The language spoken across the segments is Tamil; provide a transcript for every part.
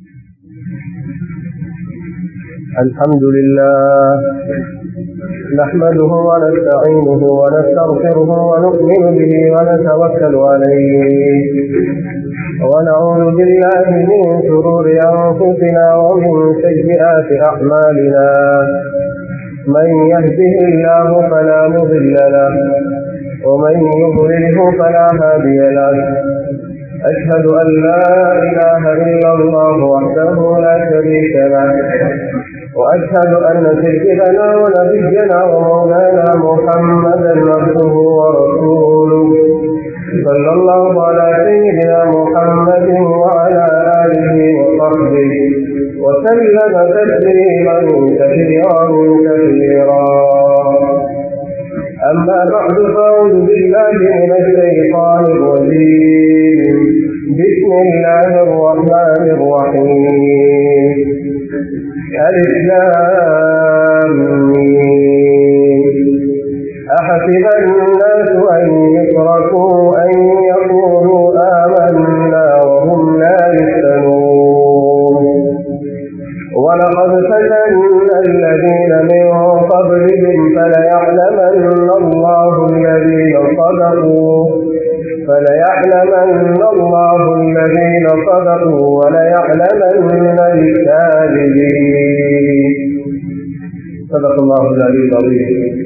الحمد لله نحمده ونستعينه ونستغفره ونؤمن به ونتوكل عليه ونعوذ بالله من شرور أنفسنا ومن سيئات أعمالنا من يهده الله فلا مضل له ومن يضلله فلا هادي له أشهد أن لا إله إلا الله وحده لا شريك له وأشهد أن سيدنا ونبينا ومولانا محمدا عبده ورسوله صلى الله على سيدنا محمد وعلى آله وصحبه وسلم تسليما كثيرا كثيرا أما بعد فأعوذ بالله من الشيطان الرجيم بسم الله الرحمن الرحيم الإسلام أحسب الناس أن يتركوا أن يقولوا آمنا وهم لا يفتنون ولقد فتنا الذين من قبلهم فليعلمن الله الذين صدقوا فليعلمن الله الذين صدقوا وليعلمن الكاذبين صدق الله العلي العظيم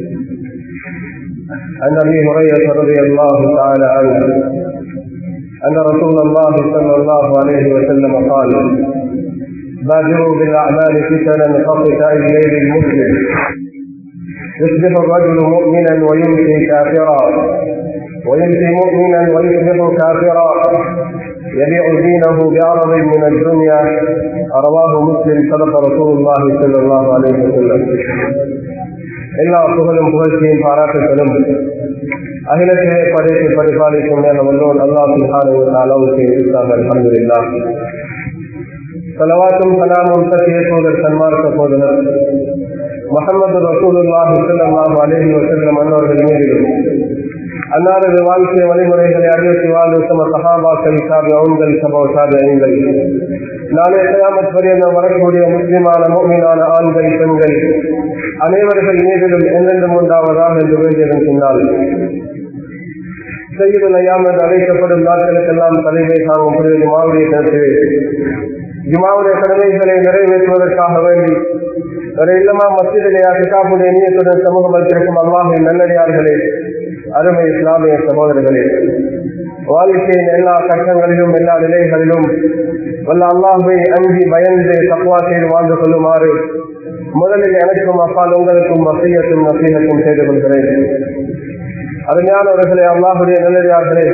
عن ابي هريره رضي الله تعالى عنه ان رسول الله صلى الله عليه وسلم قال بادروا بالاعمال فتنا كقطع الليل المسلم يصبح الرجل مؤمنا ويمسي كافرا ويمسي مؤمنا ويصبح كافرا يبيع دينه بعرض من الدنيا رواه مسلم صدق رسول الله صلى الله عليه وسلم எல்லா புகழும் புகழ்ச்சியும் பாராட்டுகளும் அகிலத்திலே படைத்து பரிபாலிக்கும் மேல வல்லோன் அல்லாஹ் அளவுக்கு இருக்காங்க அலமதுல்லா சலவாத்தும் சலாமும் சத்திய சோதர் சன்மார்க்க சோதனர் முகமது ரசூலுல்லாஹி ஸல்லல்லாஹு அலைஹி வஸல்லம் அன்னவர்கள் மீதிலும் அன்னாரது வாழ்க்கை வழிமுறைகளை அறிவித்து வாழ்ந்து சம சகாபாக்கள் சாபியவுங்கள் சபா சாபியங்கள் நாளை கயாமத் பரியந்த வரக்கூடிய முஸ்லிமான மோமினான ஆண்கள் பெண்கள் அனைவர்கள் மீதிலும் எந்தெந்த உண்டாவதாக என்று வேண்டியதன் பின்னால் செய்யுள் ஐயாமது அழைக்கப்படும் நாட்களுக்கெல்லாம் தலைமை தாங்கும் புரிவது மாவுடைய கருத்து ஜுமாவுடைய கடமைகளை நிறைவேற்றுவதற்காக வேண்டி ஒரு இல்லமா மசிதிலேயா கிதாபுடைய நீயத்துடன் சமூகம் அளித்திருக்கும் அல்லாஹின் நல்லடியார்களே அருமை இஸ்லாமிய சகோதரர்களே வாழ்க்கையின் எல்லா கட்டங்களிலும் எல்லா நிலைகளிலும் வல்ல அல்லாஹை அஞ்சி பயந்து தக்குவா செய்து வாழ்ந்து கொள்ளுமாறு முதலில் எனக்கும் அப்பால் உங்களுக்கும் வசீகத்தும் நசீகத்தும் செய்து கொள்கிறேன் அருமையானவர்களே அல்லாஹுடைய நல்லடியார்களே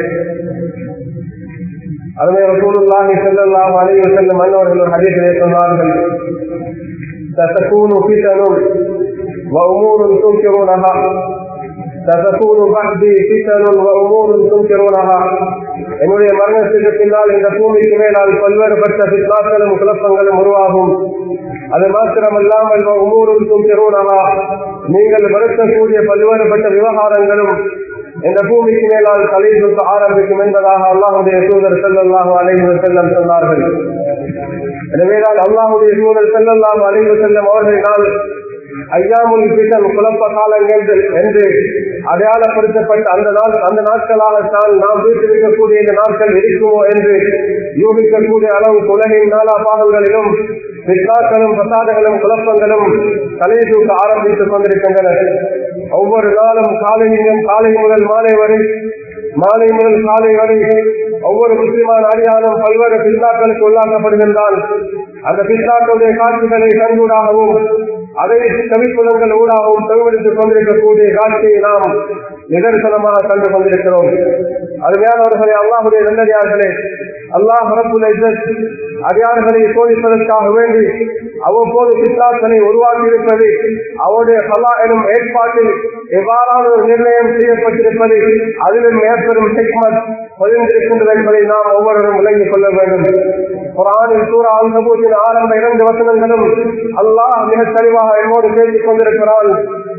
அருமை ரசூலுல்லாஹி ஸல்லல்லாஹு அலைஹி வஸல்லம் அன்னவர்கள் ஒரு ஹதீஸிலே சொன்னார்கள் ستكون فتن وأمور تنكرونها ستكون بعدي فتن وأمور تنكرونها என்னுடைய மரணத்துக்கு பின்னால் இந்த பூமிக்கு மேலால் பல்வேறுபட்ட பித்னாக்களும் குழப்பங்களும் உருவாகும் அது மாத்திரமல்லாமல் உமூரும் தும்பிரோனவா நீங்கள் வருத்தக்கூடிய பல்வேறுபட்ட விவகாரங்களும் இந்த பூமிக்கு மேலால் தலை சுத்த ஆரம்பிக்கும் என்பதாக அல்லாஹுடைய தூதர் செல்லல்லாஹு அலைவு செல்லம் சொன்னார்கள் எனவேதான் அல்லாஹுடைய தூதர் செல்லல்லாஹு அலைவு செல்லம் அவர்களினால் ஐயாமுல் பித்தன் குழப்ப காலங்கள் என்று அடையாளப்படுத்தப்பட்ட அந்த நாள் அந்த நாட்களாகத்தான் நாம் வீட்டிருக்கக்கூடிய இந்த நாட்கள் இருக்குமோ என்று யூகிக்கக்கூடிய அளவு உலகின் நாலா பாகங்களிலும் பித்தாக்களும் பிரசாதங்களும் குழப்பங்களும் தலையை தூக்க ஆரம்பித்துக் கொண்டிருக்கின்றனர் ஒவ்வொரு நாளும் காலையிலும் காலை முதல் மாலை வரை மாலை முதல் காலை வரை ஒவ்வொரு முஸ்லிமான அடியானும் பல்வேறு பித்தாக்களுக்கு உள்ளாக்கப்படுகின்றான் அந்த பித்தாக்களுடைய காட்சிகளை கண்கூடாகவும் அதை கவிப்புலங்கள் ஊடாகவும் செவிடுத்துக் கொண்டிருக்கக்கூடிய காட்சியை நாம் நிதர்சனமாக கண்டு கொண்டிருக்கிறோம் அருமையானவர்களே அல்லாஹுடைய நல்லடியார்களே அல்லாஹ் ரப்புல் அடியார்களை சோதிப்பதற்காக வேண்டி அவ்வப்போது பித்தாக்களை உருவாக்கி இருப்பது அவருடைய கலா எனும் ஏற்பாட்டில் எவ்வாறான ஒரு நிர்ணயம் செய்யப்பட்டிருப்பது அதிலும் மேற்பெரும் ஹிக்மத் பொழிந்திருக்கின்றது என்பதை நாம் ஒவ்வொருவரும் விளங்கிக் கொள்ள வேண்டும் குரானில் சூரா அல்கபூத்தின் ஆரம்ப இரண்டு வசனங்களும் அல்லாஹ் மிக தெளிவாக என்னோடு பேசிக் கொண்டிருக்கிறான்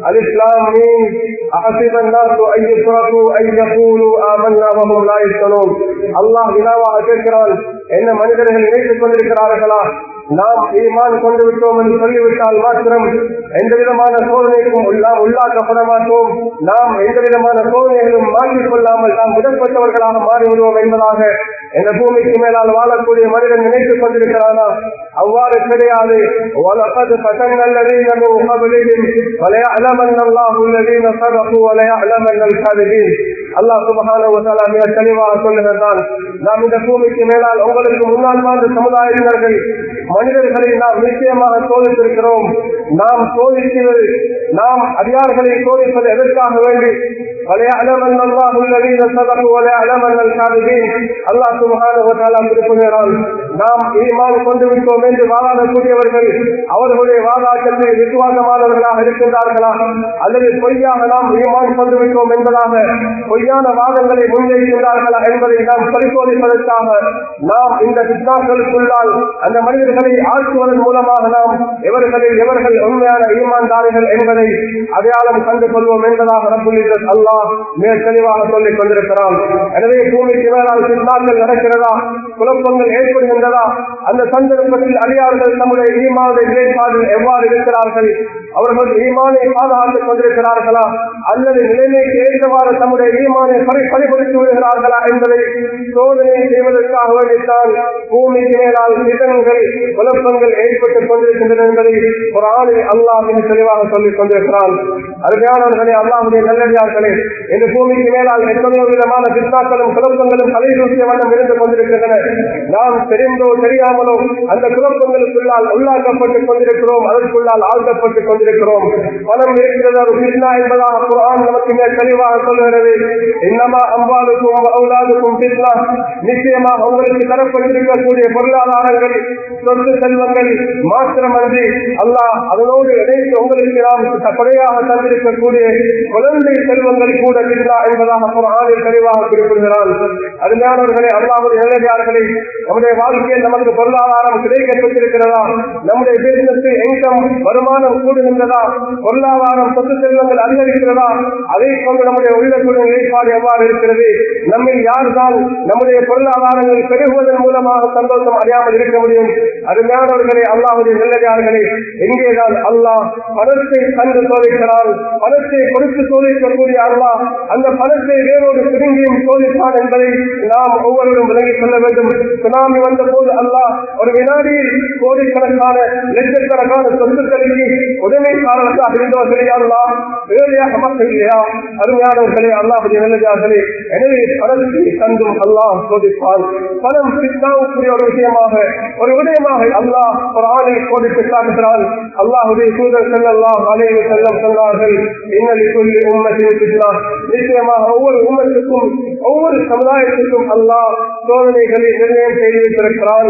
الإسلام means أحسب الناس أن يتركوا أن يقولوا آمنا وهم لا يفتنون அல்லாஹ் வினாவாக கேட்கிறான் என்ன மனிதர்கள் நினைத்துக் கொண்டிருக்கிறார்களா நாம் ஈமான் கொண்டு விட்டோம் என்று சொல்லிவிட்டால் மாத்திரம் எந்த விதமான சோதனைக்கும் உள்ளா- உள்ளாக்கப்பட மாட்டோம் நாம் எந்த விதமான சோதனைகளும் மாற்றிக் கொள்ளாமல் நாம் விடப்பட்டவர்களாக மாறிவிடுவோம் என்பதாக இந்த பூமிக்கு மேலால் வாழக்கூடிய மனிதன் நினைத்துக் கொண்டிருக்கிறானா அவ்வாறு கிடையாது وَلَقَدْ فَتَنَّا الَّذِينَ مِنْ قَبْلِهِمْ وَلَيَعْلَمَنَّ اللَّهُ الَّذِينَ صَدَقُوا وَلَيَعْلَمَنَّ الْكَاذِبِينَ அல்லாஹ் சுபஹானஹு வ தஆலா மிக தெளிவாக சொல்லுகிறான் நாம் இந்த பூமிக்கு மேலால் உங்களுக்கு முன்னால் வாழ்ந்த சமுதாயத்தினர்கள் மனிதர்களை நாம் நிச்சயமாக சோதித்திருக்கிறோம் நாம் சோதிக்கிறது நாம் அதிகாரிகளை சோதிப்பது எதற்காக வேண்டி وَلَيَعْلَمَنَّ اللَّهُ الَّذِينَ صَدَقُوا وَلَيَعْلَمَنَّ الْكَاذِبِينَ அல்லாஹ் சுப்ஹானஹு வ தஆலா குறிப்பிடுகிறான் நாம் ஈமான் கொண்டு விட்டோம் என்று வாதாடக்கூடியவர்கள் அவர்களுடைய வாதாட்டத்தில் விசுவாசமானவர்களாக இருக்கின்றார்களா அல்லது பொய்யாக நாம் ஈமான் கொண்டு விட்டோம் என்பதாக பொய்யான வாதங்களை முன்வைக்கின்றார்களா என்பதை நாம் பரிசோதிப்பதற்காக நாம் இந்த சித்தாக்களுக்குள்ளால் அந்த மனிதர்களை ஆற்றுவதன் மூலமாக நாம் எவர்களில் எவர்கள் உண்மையான ஈமான்தாரிகள் என்பதை அடையாளம் கண்டு கொள்வோம் என்பதாக ரப்புல் இஸ்ஸத் அல்லாஹ் மிக தெளிவாக சொல்லிக் கொண்டிருக்கிறான் எனவே பூமிக்கு மேலால் சித்தாக்கள் நடக்கிறதா குழப்பங்கள் ஏற்படுகின்றதா அந்த சந்தர்ப்பத்தில் அடியார்கள் தம்முடைய ஈமானுடைய நிலைப்பாடில் எவ்வாறு இருக்கிறார்கள் அவர்கள் ஈமானை பாதுகாத்துக் கொண்டிருக்கிறார்களா அல்லது நிலைமைக்கு ஏற்றவாறு தம்முடைய ஈமானை பறி பறிபடுத்தி விடுகிறார்களா என்பதை சோதனை செய்வதற்காக வேண்டித்தான் பூமிக்கு மேலால் நிதங்கள் குழப்பங்கள் ஏற்பட்டுக் கொண்டிருக்கின்றன என்பதை ஒரு ஆணில் அல்லாஹ் மிக தெளிவாக சொல்லிக் கொண்டிருக்கிறான் அருமையானவர்களே அல்லாஹுடைய நல்லடியார்களே இந்த பூமிக்கு மேலால் எத்தனையோ விதமான சித்தாக்களும் குழப்பங்களும் தலைதூசிய வண்ணம் இருந்து கொண்டிருக்கின்றன நாம் தெரிந்தோ தெரியாமலோ அந்த குழப்பங்களுக்குள்ளால் உள்ளாக்கப்பட்டுக் கொண்டிருக்கிறோம் அதற்குள்ளால் ஆழ்த்தப்பட்டுக் கொண்டிருக்கிறோம் பணம் இருக்கிறது அது பிஸ்னா என்பதாக குரான் நமக்கு மிக தெளிவாக சொல்கிறது இன்னமா அம்பாலுக்கும் அவுலாதுக்கும் பிஸ்னா நிச்சயமாக உங்களுக்கு தரப்பட்டிருக்கக்கூடிய பொருளாதாரங்கள் சொத்து செல்வங்கள் மாத்திரமன்றி அல்லாஹ் அதனோடு இணைத்து உங்களுக்கு நாம் கொடையாக தந்திருக்கக்கூடிய குழந்தை செல்வங்கள் கூட பிஸ்னா என்பதாக குரானில் தெளிவாக குறிப்பிடுகிறான் அருமையானவர்களே அல்லாவுடைய நிலையாளர்களை நம்முடைய வாழ்க்கையில் நமக்கு பொருளாதாரம் கிடைக்கப்பட்டிருக்கிறதா நம்முடைய பிசினஸ் இன்கம் வருமானம் கூடுகின்றதா பொருளாதாரம் சொத்து செல்வங்கள் அதிகரிக்கிறதா அதை கொண்டு நம்முடைய உள்ளக்கூடிய நிலைப்பாடு எவ்வாறு இருக்கிறது நம்மில் யார்தான் நம்முடைய பொருளாதாரங்கள் பெருகுவதன் மூலமாக சந்தோஷம் அறியாமல் இருக்க முடியும் அருமையானவர்களே அல்லாவுடைய நல்லதார்களே எங்கேதான் அல்லாஹ் பணத்தை கண்டு சோதிக்கிறான் பணத்தை கொடுத்து சோதிக்கக்கூடிய அல்லாஹ் அந்த பணத்தை வேறொரு பிடுங்கியும் சோதிப்பான் என்பதை நாம் ஒவ்வொருவரும் விலகிக் கொள்ள வேண்டும் சுனாமி வந்த போது அல்லாஹ் ஒரு வினாடியில் கோடிக்கணக்கான லட்சக்கணக்கான சொத்துக்களுக்கு உடனே காரணத்தாக இருந்தவர்களே அல்லாஹ் வேலையாக மக்கள் இல்லையா அருமையானவர்களே அல்லாஹுடைய நல்லதார்களே எனவே பணத்தை தந்தும் அல்லாஹ் சோதிப்பான் பணம் சித்தாவுக்குரிய ஒரு விஷயமாக ஒரு விடயமாக அல்லாஹ் ஒரு ஆணை கோடிட்டு காட்டுகிறான் அல்லாஹுடைய தூதர் செல்லல்லாம் அலைவு செல்லம் சொன்னார்கள் இன்னலி சொல்லி உண்மத்தின் பின்னா நிச்சயமாக ஒவ்வொரு உம்மத்துக்கும் ஒவ்வொரு சமுதாயத்துக்கும் அல்லாஹ் சோதனைகளை நிர்ணயம் செய்து வைத்திருக்கிறான்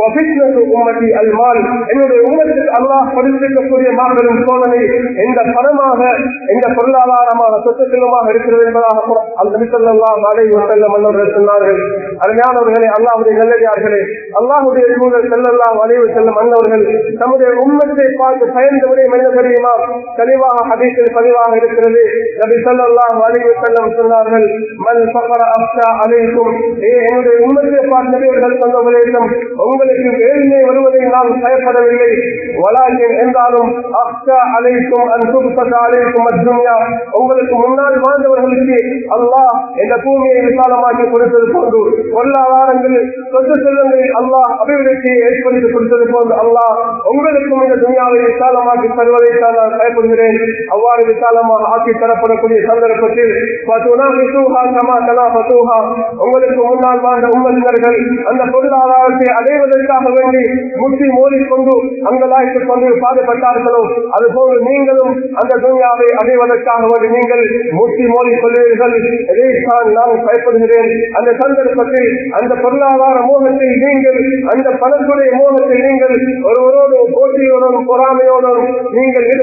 உம்மதி அல்மால் என்னுடைய உம்மத்துக்கு அல்லாஹ் படித்திருக்கக்கூடிய மாபெரும் சோதனை எந்த பணமாக எந்த பொருளாதாரமாக சொத்துக்களுமாக இருக்கிறது என்பதாக அந்த நிசல்லாம் அலைவு செல்லம் மன்னர்கள் சொன்னார்கள் அருமையானவர்களே அல்லாஹுடைய நல்லதார்களே அல்லாஹுடைய தூதர் செல்லல்லாம் அலைவு செல்லும் மன்னவர்கள் தம்முடைய உண்மத்தை பார்த்து பயந்து விடையும் என்ன தெரியுமா தெளிவாக ஹதீஸில் பதிவாக இருக்கிறது நபி ஸல்லல்லாஹு அலைஹி வஸல்லம் சொன்னார்கள் மன் ஃபகர அஃஷா அலைக்கும் ஏ என்னுடைய உண்மத்தை பார்த்து நபியவர்கள் சொன்ன உபதேசம் உங்களுக்கு ஏழ்மை வருவதை நான் பயப்படவில்லை வலாக்கின் என்றாலும் அஃஷா அலைக்கும் அன் துப்சத அலைக்கும் அத்துன்யா உங்களுக்கு முன்னால் வாழ்ந்தவர்களுக்கு அல்லாஹ் இந்த பூமியை விசாலமாக்கி கொடுத்தது போன்று பொருளாதாரங்கள் சொத்து செல்வங்களில் அல்லாஹ் அபிவிருத்தியை ஏற்படுத்தி கொடுத்தது போன்று அல்லாஹ் உங்களுக்கும் இந்த துணியாவை விசாலமாக்கி தருவதை தான் நான் பயப்படுகிறேன் அவ்வாறு விசாலமாக ஆக்கி தரப்படக்கூடிய சந்தர்ப்பத்தில் உங்களுக்கு முன்னால் வாழ்ந்த உம்மதினர்கள் அந்த பொருளாதாரத்தை அடைவதற்காக வேண்டி முற்றி மோதிக்கொண்டு அங்கலாய்த்துக் கொண்டு பாடுபட்டார்களோ அதுபோன்று நீங்களும் அந்த துணியாவை அடைவதற்காக வேண்டி நீங்கள் முற்றி மோதிக் கொள்வீர்கள் இதைத்தான் நான் பயப்படுகிறேன் அந்த சந்தர்ப்பத்தில் அந்த பொருளாதார மோகத்தை நீங்கள் அந்த பணத்துடைய மோகத்தை நீங்கள் ஒருவரோடு போட்டியோடும் பொறாமையோடும் நீங்கள் ஈடுபடக்கூடிய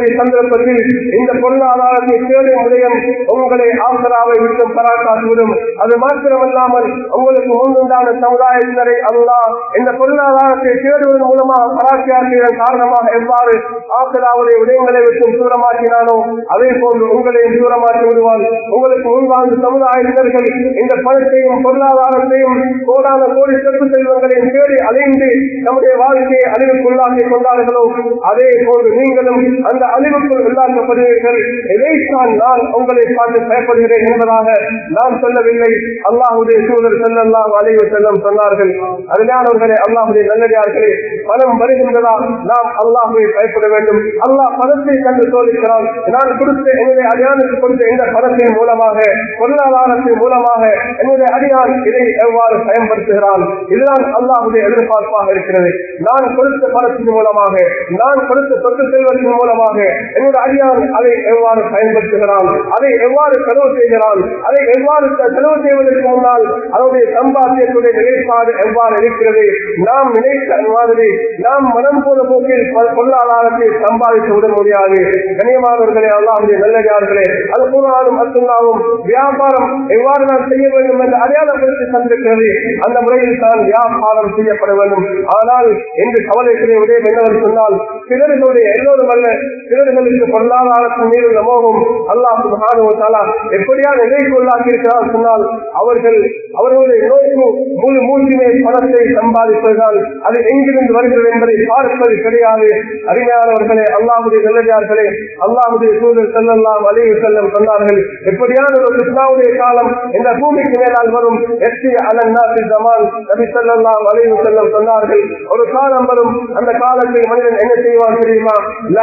இருக்கக்கூடிய சந்தர்ப்பத்தில் இந்த பொருளாதாரத்தை தேடும் விடயம் உங்களை ஆசராவை விட்டு பராக்காட்டுவிடும் அது மாத்திரமல்லாமல் உங்களுக்கு முன்னுண்டான சமுதாயத்தினரை அல்லா இந்த பொருளாதாரத்தை தேடுவதன் மூலமாக பராக்கியாக்கியதன் காரணமாக எவ்வாறு ஆசராவுடைய விடயங்களை விட்டு தூரமாக்கினானோ அதே போன்று உங்களையும் தூரமாக்கி விடுவான் உங்களுக்கு முன்வாழ்ந்த சமுதாயத்தினர்கள் இந்த பணத்தையும் பொருளாதாரத்தையும் கோடான கோடி சொத்து செல்வங்களையும் தேடி அலைந்து நம்முடைய வாழ்க்கையை அழிவுக்குள்ளாக்கி கொண்டார்களோ அதே போன்று நீங்களும் அந்த அழிவுக்குள் உள்ளாக்கப்படுவீர்கள் இதைத்தான் நான் உங்களை பார்த்து பயப்படுகிறேன் என்பதாக நான் சொல்லவில்லை அல்லாஹுடைய சூழல் செல்லல்லாம் அழிவு செல்லம் சொன்னார்கள் அதனாலவர்களே அல்லாஹுடைய நல்லடியார்களே பணம் வருகின்றதா நாம் அல்லாஹுவை பயப்பட வேண்டும் அல்லாஹ் பணத்தை கண்டு சோதிக்கிறான் நான் கொடுத்த என்னுடைய அடியானுக்கு கொடுத்த இந்த பணத்தின் மூலமாக பொருளாதாரத்தின் மூலமாக என்னுடைய அடியான் இதை எவ்வாறு பயன்படுத்துகிறான் இதுதான் அல்லாஹுடைய எதிர்பார்ப்பாக இருக்கிறது நான் கொடுத்த பணத்தின் மூலமாக நான் கொடுத்த சொத்து செல்வத்தின் மூலமாக என்னுடைய அடியான் அதை எவ்வாறு பயன்படுத்துகிறான் அதை எவ்வாறு செலவு செய்கிறான் அதை எவ்வாறு செலவு செய்வதற்கு முன்னால் அதனுடைய சம்பாத்தியத்துடைய நிலைப்பாடு எவ்வாறு இருக்கிறது நாம் நினைத்த மாதிரி நாம் மனம் போன போக்கில் பொருளாதாரத்தை சம்பாதித்து விட முடியாது கண்ணியமானவர்களே அல்லாஹுடைய நல்லடியார்களே அது கூறாலும் அசுல்லாவும் வியாபாரம் எவ்வாறு நான் செய்ய வேண்டும் என்று அடையாளப்படுத்தி தந்திருக்கிறது அந்த முறையில் தான் வியாபாரம் செய்யப்பட வேண்டும் ஆனால் என்று கவலைக்குரிய விடயம் என்னவென்று சொன்னால் சிலர்களுடைய எல்லோரும் அல்ல சிலர்களுக்கு பொருளாதாரத்தின் மீது உள்ள மோகம் அல்லாஹ் சுபானுவத்தாலா எப்படியா நிலைக்கு உள்ளாக்கி இருக்கிறார் சொன்னால் அவர்கள் அவர்களுடைய நோக்கு முழு மூச்சினை பணத்தை சம்பாதிப்பதுதான் அது எங்கிருந்து வருகிறது என்பதை பார்ப்பது கிடையாது அறிஞானவர்களே அல்லாஹுடைய நல்லதார்களே அல்லாஹுடைய சூழல் செல்லலாம் அழிவு செல்லம் சொன்னார்கள் எப்படியான ஒரு கிருஷ்ணாவுடைய காலம் இந்த பூமிக்கு மேலால் வரும் எஸ்டி அலன்னாசி ஜமான் நபி செல்லலாம் அழிவு செல்லம் சொன்னார்கள் ஒரு காலம் வரும் அந்த காலத்தில் மனிதன் என்ன செய்வான் தெரியுமா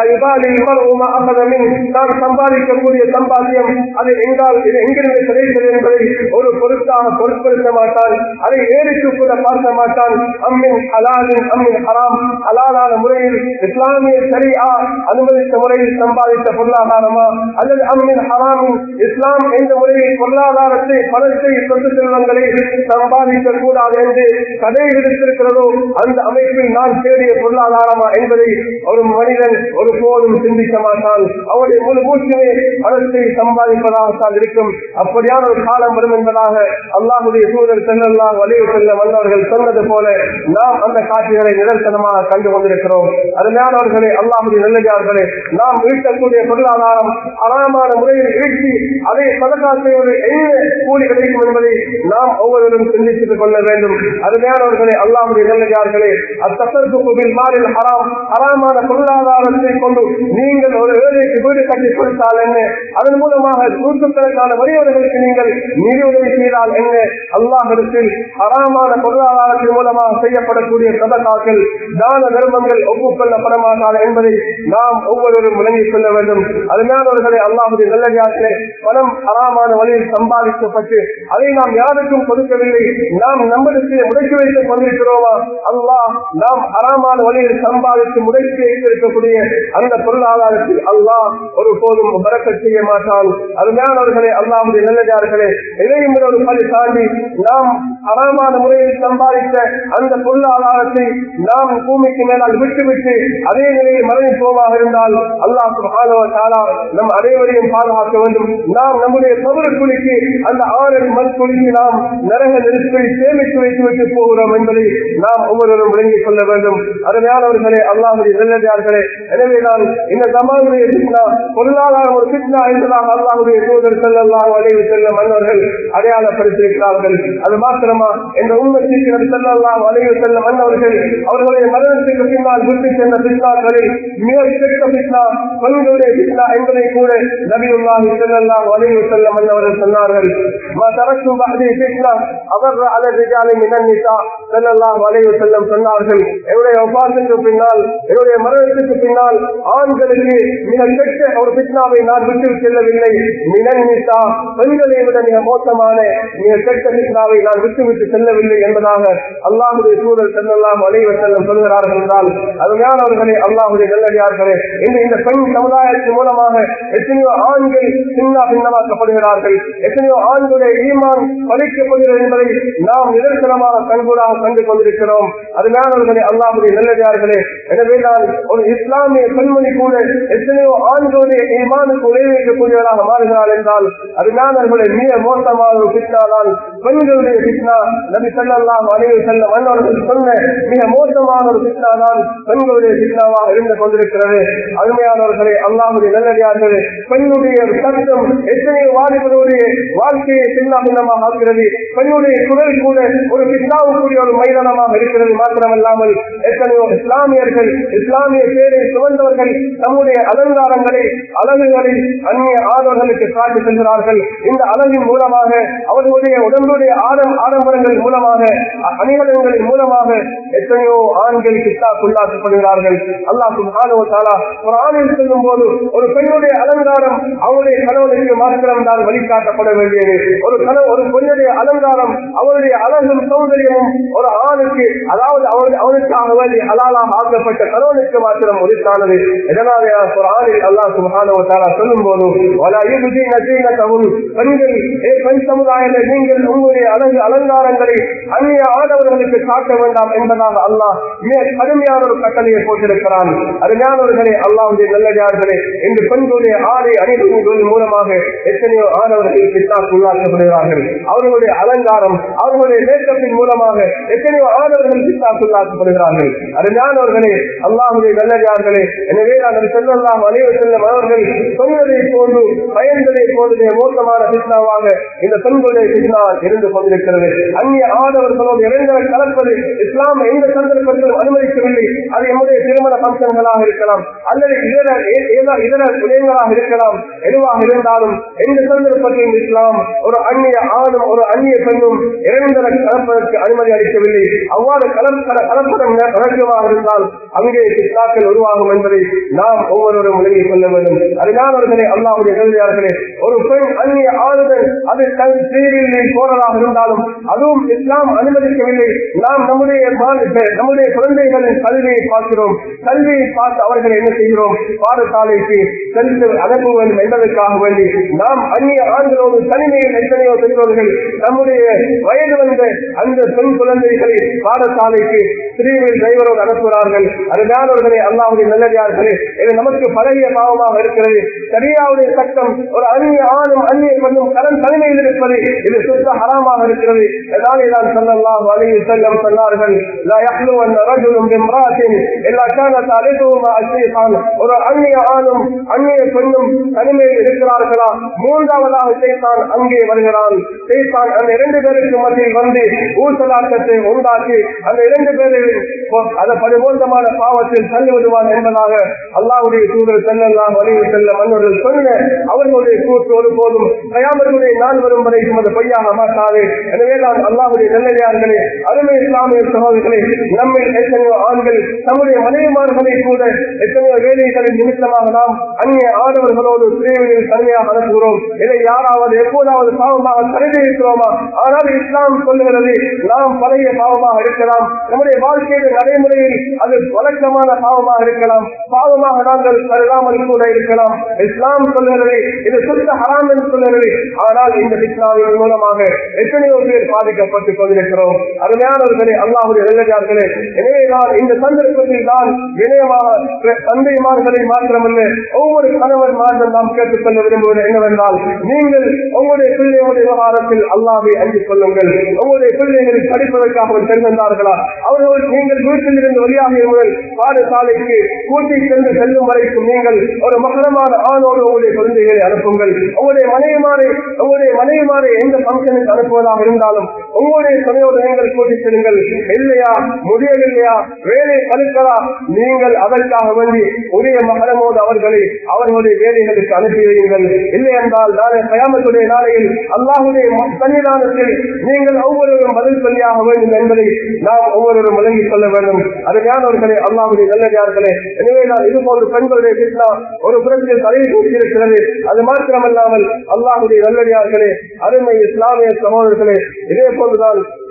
நான் சம்பாதிக்கக்கூடிய சம்பாத்தியம் அது எங்கால் இது எங்கிருந்து கிடைக்கிறது என்பதை ஒரு பொருட்டாக பொருட்படுத்த மாட்டான் அதை ஏறிக்கு கூட பார்க்க மாட்டான் அம்மின் ஹலாலின் அம்மின் ஹராம் ஹலாலான முறையில் இஸ்லாமிய சரியா அனுமதித்த முறையில் சம்பாதித்த பொருளாதாரமா அல்லது அம்மின் ஹராமின் இஸ்லாம் என்ற முறையில் பொருளாதாரத்தை பணத்தை சொத்து செல்வங்களை சம்பாதிக்க கூடாது என்று கதை விடுத்திருக்கிறதோ அந்த அமைப்பில் நான் தேடிய பொருளாதாரமா என்பதை ஒரு மனிதன் ஒரு போதும் சிந்திக்க மாட்டான் அவருடைய முழு மூச்சுமே பணத்தை சம்பாதிப்பதாகத்தான் இருக்கும் அப்படியான ஒரு காலம் வரும் என்பதாக அல்லாஹுடைய சூழல் செல்லலாம் வலிவு செல்ல வந்தவர்கள் சொன்னது போல நாம் அந்த காட்சிகளை நிரந்தரமாக கண்டு கொண்டிருக்கிறோம் அதனாலவர்களே அல்லாஹுடைய நல்லதார்களே நாம் ஈட்டக்கூடிய பொருளாதாரம் அறாமான முறையில் ஈட்டி அதை பதக்கா செய்வது என்ன கூலி கிடைக்கும் என்பதை நாம் ஒவ்வொருவரும் சிந்தித்துக் கொள்ள வேண்டும் அதனாலவர்களே அல்லாஹுடைய நல்லதார்களே அத்தசத்துக்கு மாறில் ஹராம் ஹராமான பொருளாதாரத்தை கொண்டு நீங்கள் ஒரு ஏழைக்கு வீடு கட்டி கொடுத்தால் என்ன அதன் மூலமாக நூற்றுக்கணக்கான வறியவர்களுக்கு நீங்கள் நிதி உதவி செய்தால் என்ன அல்லாஹிடத்தில் ஹராமான பொருளாதாரத்தின் மூலமாக செய்யப்படக்கூடிய சதகாக்கள் தான தர்மங்கள் ஒப்புக்கொள்ளப்பட மாட்டாது என்பதை நாம் ஒவ்வொருவரும் விளங்கிக் கொள்ள வேண்டும் அதனாலவர்களை அல்லாஹுடைய நல்லதாக்களே பணம் ஹராமான வழியில் சம்பாதிக்கப்பட்டு அதை நாம் யாருக்கும் கொடுக்கவில்லை நாம் நம்மளுக்கு முடக்கி வைத்துக் கொண்டிருக்கிறோமா அல்லாஹ் நாம் ஹராமான வழியில் சம்பாதித்து முடக்கி வைத்திருக்கக்கூடிய அந்த பொருளாதாரத்தில் அல்லாஹ் ஒரு போதும் பறக்க செய்ய மாட்டான் அதனாலவர்களே அல்லாஹுடைய நல்லதார்களே இதையும் ஒரு பலி தாண்டி நாம் அறமான முறையில் சம்பாதித்த அந்த பொருளாதாரத்தை நாம் பூமிக்கு மேலால் விட்டுவிட்டு அதே நிலையில் மரணிப்போமாக இருந்தால் அல்லாஹ் சுகானவத்தாலா நம் அனைவரையும் பாதுகாக்க வேண்டும் நாம் நம்முடைய கபரு குழிக்கு அந்த ஆறடி மண் குழிக்கு நாம் நரக நெருப்பை சேமித்து வைத்து விட்டு போகிறோம் என்பதை நாம் ஒவ்வொருவரும் விளங்கிக் கொள்ள வேண்டும் அருமையானவர்களே அல்லாஹுடைய நல்லதார்களே எனவே நான் இந்த சமாளுடைய பித்னா பொருளாதாரம் ஒரு பித்னா என்பதாக அல்லாஹுடைய தூதர் செல்லலாம் அழைவு செல்ல மன்னர்கள் அடையாளப்படுத்தியிருக்கிறார்கள் அது மாத்திரமா இந்த உண்மைக்கு செல்லலாம் அழைவு செல்ல மன்னவர்கள் அவர்களுடைய மரணத்துக்கு பின்னால் விட்டு சென்ற பித்னாக்களில் மிக பெற்ற பித்னா பெண்களுடைய பித்னா என்பதை கூட நபியுல்லாஹி செல்லலாம் அழைவு செல்ல மன்னவர்கள் சொன்னார்கள் மா தரக்கும் பகுதி பித்னா அவர் அலரிஜாலை மினன்னிசா செல்லலாம் அழைவு செல்லம் சொன்னார்கள் என்னுடைய ஒப்பாசத்துக்கு பின்னால் என்னுடைய மரணத்துக்கு பின்னால் ஆண்களுக்கு மிக கெட்ட ஒரு பித்னாவை நான் விட்டு செல்லவில்லை மினன்னிசா பெண்களை விட மிக மோசமான மிக கெட்ட பித்னாவை நான் விட்டுவிட்டு செல்லவில்லை என்பதாக அல்லாஹுடைய சூழல் செல்லலாம் அலைவர் செல்லம் சொல்கிறார்கள் என்றால் அருமையானவர்களே அல்லாஹுடைய நல்லடியார்களே இந்த இந்த பெண் சமுதாயத்தின் மூலமாக எத்தனையோ ஆண்கள் சின்ன பின்னமாக்கப்படுகிறார்கள் எத்தனையோ ஆண்களுடைய ஈமான் பழிக்கப்படுகிறது என்பதை நாம் நிதர்சனமாக கண்கூடாக கண்டு கொண்டிருக்கிறோம் அருமையானவர்களே அல்லாஹுடைய நல்லடியார்களே எனவே நான் ஒரு இஸ்லாமிய பெண்மணி கூட கூட எத்தனையோ ஆண்களுடைய ஈமானுக்கு உதவிக்கக்கூடியவராக மாறுகிறார் என்றால் அருமையானவர்களை மிக மோசமான ஒரு பித்னா தான் பெண்களுடைய பித்னா நபி செல்லாம் அணிவு செல்ல மன்னர்கள் சொன்ன மிக மோசமான ஒரு பித்னா தான் பெண்களுடைய பித்னாவாக இருந்து கொண்டிருக்கிறது அருமையானவர்களே அல்லாவுடைய நல்லடியார்களே பெண்ணுடைய ஒரு சட்டம் எத்தனையோ வாலிபருடைய வாழ்க்கையை சின்ன பின்னமாக ஆகிறது பெண்ணுடைய குரல் கூட ஒரு பித்தாவுக்குரிய ஒரு மைதானமாக இருக்கிறது மாத்திரமல்லாமல் எத்தனையோ இஸ்லாமியர்கள் இஸ்லாமிய பேரை சுமந்தவர்கள் தம்முடைய அலங்காரங்களை அழகுகளை அந்நிய ஆடவர்களுக்கு காட்டி செல்கிறார்கள் இந்த அழகின் மூலமாக அவர்களுடைய உடம்புடைய ஆடம் ஆடம்பரங்கள் மூலமாக அணிகலன்களின் மூலமாக எத்தனையோ ஆண்கள் கிட்டாக்குள்ளாக்கப்படுகிறார்கள் அல்லாஹ் சுபானுவத்தாலா ஒரு ஆணில் செல்லும் போது ஒரு பெண்ணுடைய அலங்காரம் அவருடைய கணவனுக்கு மாத்திரம் தான் வழிகாட்டப்பட வேண்டியது ஒரு கணவன் ஒரு பெண்ணுடைய அலங்காரம் அவருடைய அழகும் சௌந்தரியமும் ஒரு ஆணுக்கு அதாவது அவன் அவனுக்காக வேண்டி அலாலாக ஆக்கப்பட்ட கணவனுக்கு மாத்திரம் உரித்தானது இதனாலே ஒரு ஆணில் அல்லாஹ் சுபானுவத்தாலா சொல்லும் போது பெண்கள் ஏ பெண் சமுதாயத்தில் நீங்கள் உங்களுடைய அழகு அலங்காரங்களை அந்நிய ஆடவர்களுக்கு காட்ட வேண்டாம் என்பதாக அல்லாஹ் மிக கடுமையான ஒரு கட்டளையை போட்டிருக்கிறான் அருமையானவர்களே அல்லாவுடைய நல்லதார்களே இன்று பெண்களுடைய ஆடை அணிகளின் மூலமாக எத்தனையோ ஆடவர்கள் பித்தாக்கு உள்ளாக்கப்படுகிறார்கள் அவர்களுடைய அலங்காரம் அவர்களுடைய மேக்கப்பின் மூலமாக எத்தனையோ ஆடவர்கள் பித்தாக்கு உள்ளாக்கப்படுகிறார்கள் அருமையானவர்களே அல்லாஹுடைய நல்லதார்களே எனவே நான் செல்லலாம் அனைவர் செல்லும் அவர்கள் சொன்னதை போன்று பயந்ததை போன்றதே மோசமான பித்னாவாக இந்த பெண்களுடைய பித்னா இருந்து கொண்டிருக்கிறது அந்நிய ஆடவர்களோடு இளைஞர கலப்பது இஸ்லாம் எந்த சந்தர்ப்பத்திலும் அனுமதிக்கவில்லை அது எம்முடைய திருமண பங்கன்களாக இருக்கலாம் அல்லது இதர ஏதோ இதர விடயங்களாக இருக்கலாம் எதுவாக இருந்தாலும் எந்த சந்தர்ப்பத்திலும் இஸ்லாம் ஒரு அந்நிய ஆணும் ஒரு அந்நிய பெண்ணும் இளைஞர கலப்பதற்கு அனுமதி அளிக்கவில்லை அவ்வாறு கலப்பட கலப்படம் நடக்குமாக இருந்தால் அங்கே சித்தாக்கள் உருவாகும் என்பதை நாம் ஒவ்வொருவரும் விலகிக் கொள்ள வேண்டும் அறிஞானவர்களே அல்லாவுடைய கல்வியார்களே ஒரு பெண் அந்நிய ஆளுதல் அது தன் ஸ்ரீரில் போறதாக இருந்தாலும் அதுவும் இஸ்லாம் அனுமதிக்கவில்லை நாம் நம்முடைய நம்முடைய குழந்தைகளின் கல்வியை பார்க்கிறோம் கல்வியை பார்த்து அவர்கள் என்ன செய்கிறோம் பாடசாலைக்கு சென்று அனுப்ப வேண்டும் என்பதற்காக வேண்டி நாம் அந்நிய ஆண்களோடு தனிமையில் எத்தனையோ பெற்றோர்கள் நம்முடைய வயது வந்த அந்த பெண் குழந்தைகளை பாடசாலைக்கு ஸ்ரீவில் டிரைவரோடு அனுப்புகிறார்கள் அருமையானவர்களே அல்லாவுடைய நல்லதார்களே இது நமக்கு பழகிய பாவமாக இருக்கிறது சரியாவுடைய சட்டம் ஒரு அந்நிய ஆணும் அந்நிய பெண்ணும் கடன் தனிமையில் இருப்பது இது சுத்த ஹராமாக இருக்கிறது எதாலே தான் சொல்லலாம் வழியை செல்லம் சொன்னார்கள் ஒரு அந்நிய ஆணும் அந்நிய பெண்ணும் தனிமையில் இருக்கிறார்களா மூன்றாவதாக செய்தான் அங்கே வருகிறான் செய்தான் அந்த இரண்டு பேருக்கு மத்தியில் வந்து ஊசலாட்டத்தை உண்டாக்கி அந்த இரண்டு பேரில் அந்த பரிபூர்ணமான பாவத்தில் தள்ளிவிடுவான் என்பதாக அல்லாவுடைய சூழல் செல்லலாம் வழியில் செல்ல மன்னர்கள் சொன்ன அவர்களுடைய கூற்று ஒருபோதும் கயாமர்களுடைய நாள் வரும் வரை அது பொய்யாக மாட்டாது எனவே தான் அல்லாவுடைய நல்லையார்களே அருமை இஸ்லாமிய சகோதரர்களே நம்மில் எத்தனையோ ஆண்கள் நம்முடைய மனைவிமார்களை கூட எத்தனையோ வேலைகளின் நிமித்தமாக நாம் அந்நிய ஆடவர்களோடு பிரிவுகளில் தனியாக அனுப்புகிறோம் இதை யாராவது எப்போதாவது பாவமாக கருதி இருக்கிறோமா ஆனால் இஸ்லாம் சொல்லுகிறது நாம் பழைய பாவமாக இருக்கலாம் நம்முடைய வாழ்க்கையின் நடைமுறையில் அது வழக்கமான பாவமாக இருக்கலாம் பாவமாக நாங்கள் கருதாமல் கூட இருக்கலாம் இஸ்லாம் சொல்லுகிறது இது சுத்த ஹராம் என்று சொல்லுகிறது ஆனால் இந்த இஸ்லாமின் மூலமாக எத்தனையோ பேர் பாதிக்கப்பட்டுக் கொண்டிருக்கிறோம் அருமையானவர்களே அல்லாஹுடைய நல்லதார்களே எனவே நான் இந்த சந்தர்ப்பத்தில் தான் வினயமாக தந்தைமார்களை மாத்திரமல்ல ஒவ்வொரு கணவன் மாற்றம் நாம் கேட்டுக் கொள்ள விரும்புவது என்னவென்றால் நீங்கள் உங்களுடைய பிள்ளைகளுடைய விவகாரத்தில் அல்லாவை அஞ்சிக் கொள்ளுங்கள் உங்களுடைய பிள்ளைகளை படிப்பதற்காக செல்கின்றார்களா அவர்கள் நீங்கள் வீட்டில் இருந்து வெளியாகிய முதல் பாடசாலைக்கு கூட்டி சென்று செல்லும் வரைக்கும் நீங்கள் ஒரு மகளமான ஆணோடு உங்களுடைய குழந்தைகளை அனுப்புங்கள் உங்களுடைய மனைவிமாரை உங்களுடைய மனைவிமாரை எந்த பங்கனுக்கு அனுப்புவதாக இருந்தாலும் உங்களுடைய துணையோடு நீங்கள் கூட்டி செல்லுங்கள் இல்லையா முடியவில்லையா வேலை கழுக்கலா நீங்கள் அதற்காக வேண்டி உரிய மகனமோடு அவர்களை அவர்களுடைய வேலைகளுக்கு அனுப்பி வையுங்கள் இல்லை என்றால் நாளை கயாமத்துடைய நாளையில் அல்லாஹுடைய சன்னிதானத்தில் நீங்கள் ஒவ்வொருவரும் பதில் சொல்லியாக வேண்டும் என்பதை நாம் ஒவ்வொருவரும் விளங்கிக் கொள்ள வேண்டும் அருமையானவர்களே அல்லாஹுடைய நல்லதார்களே எனவே நான் இது போன்ற பெண்களுடைய பிஸ்னா ஒரு புறத்தில் தலையை கூட்டியிருக்கிறது அது மாத்திரமல்லாமல் அல்லாஹுடைய நல்லடியார்களே அருமை இஸ்லாமிய சகோதரர்களே இதே போன்றுதான்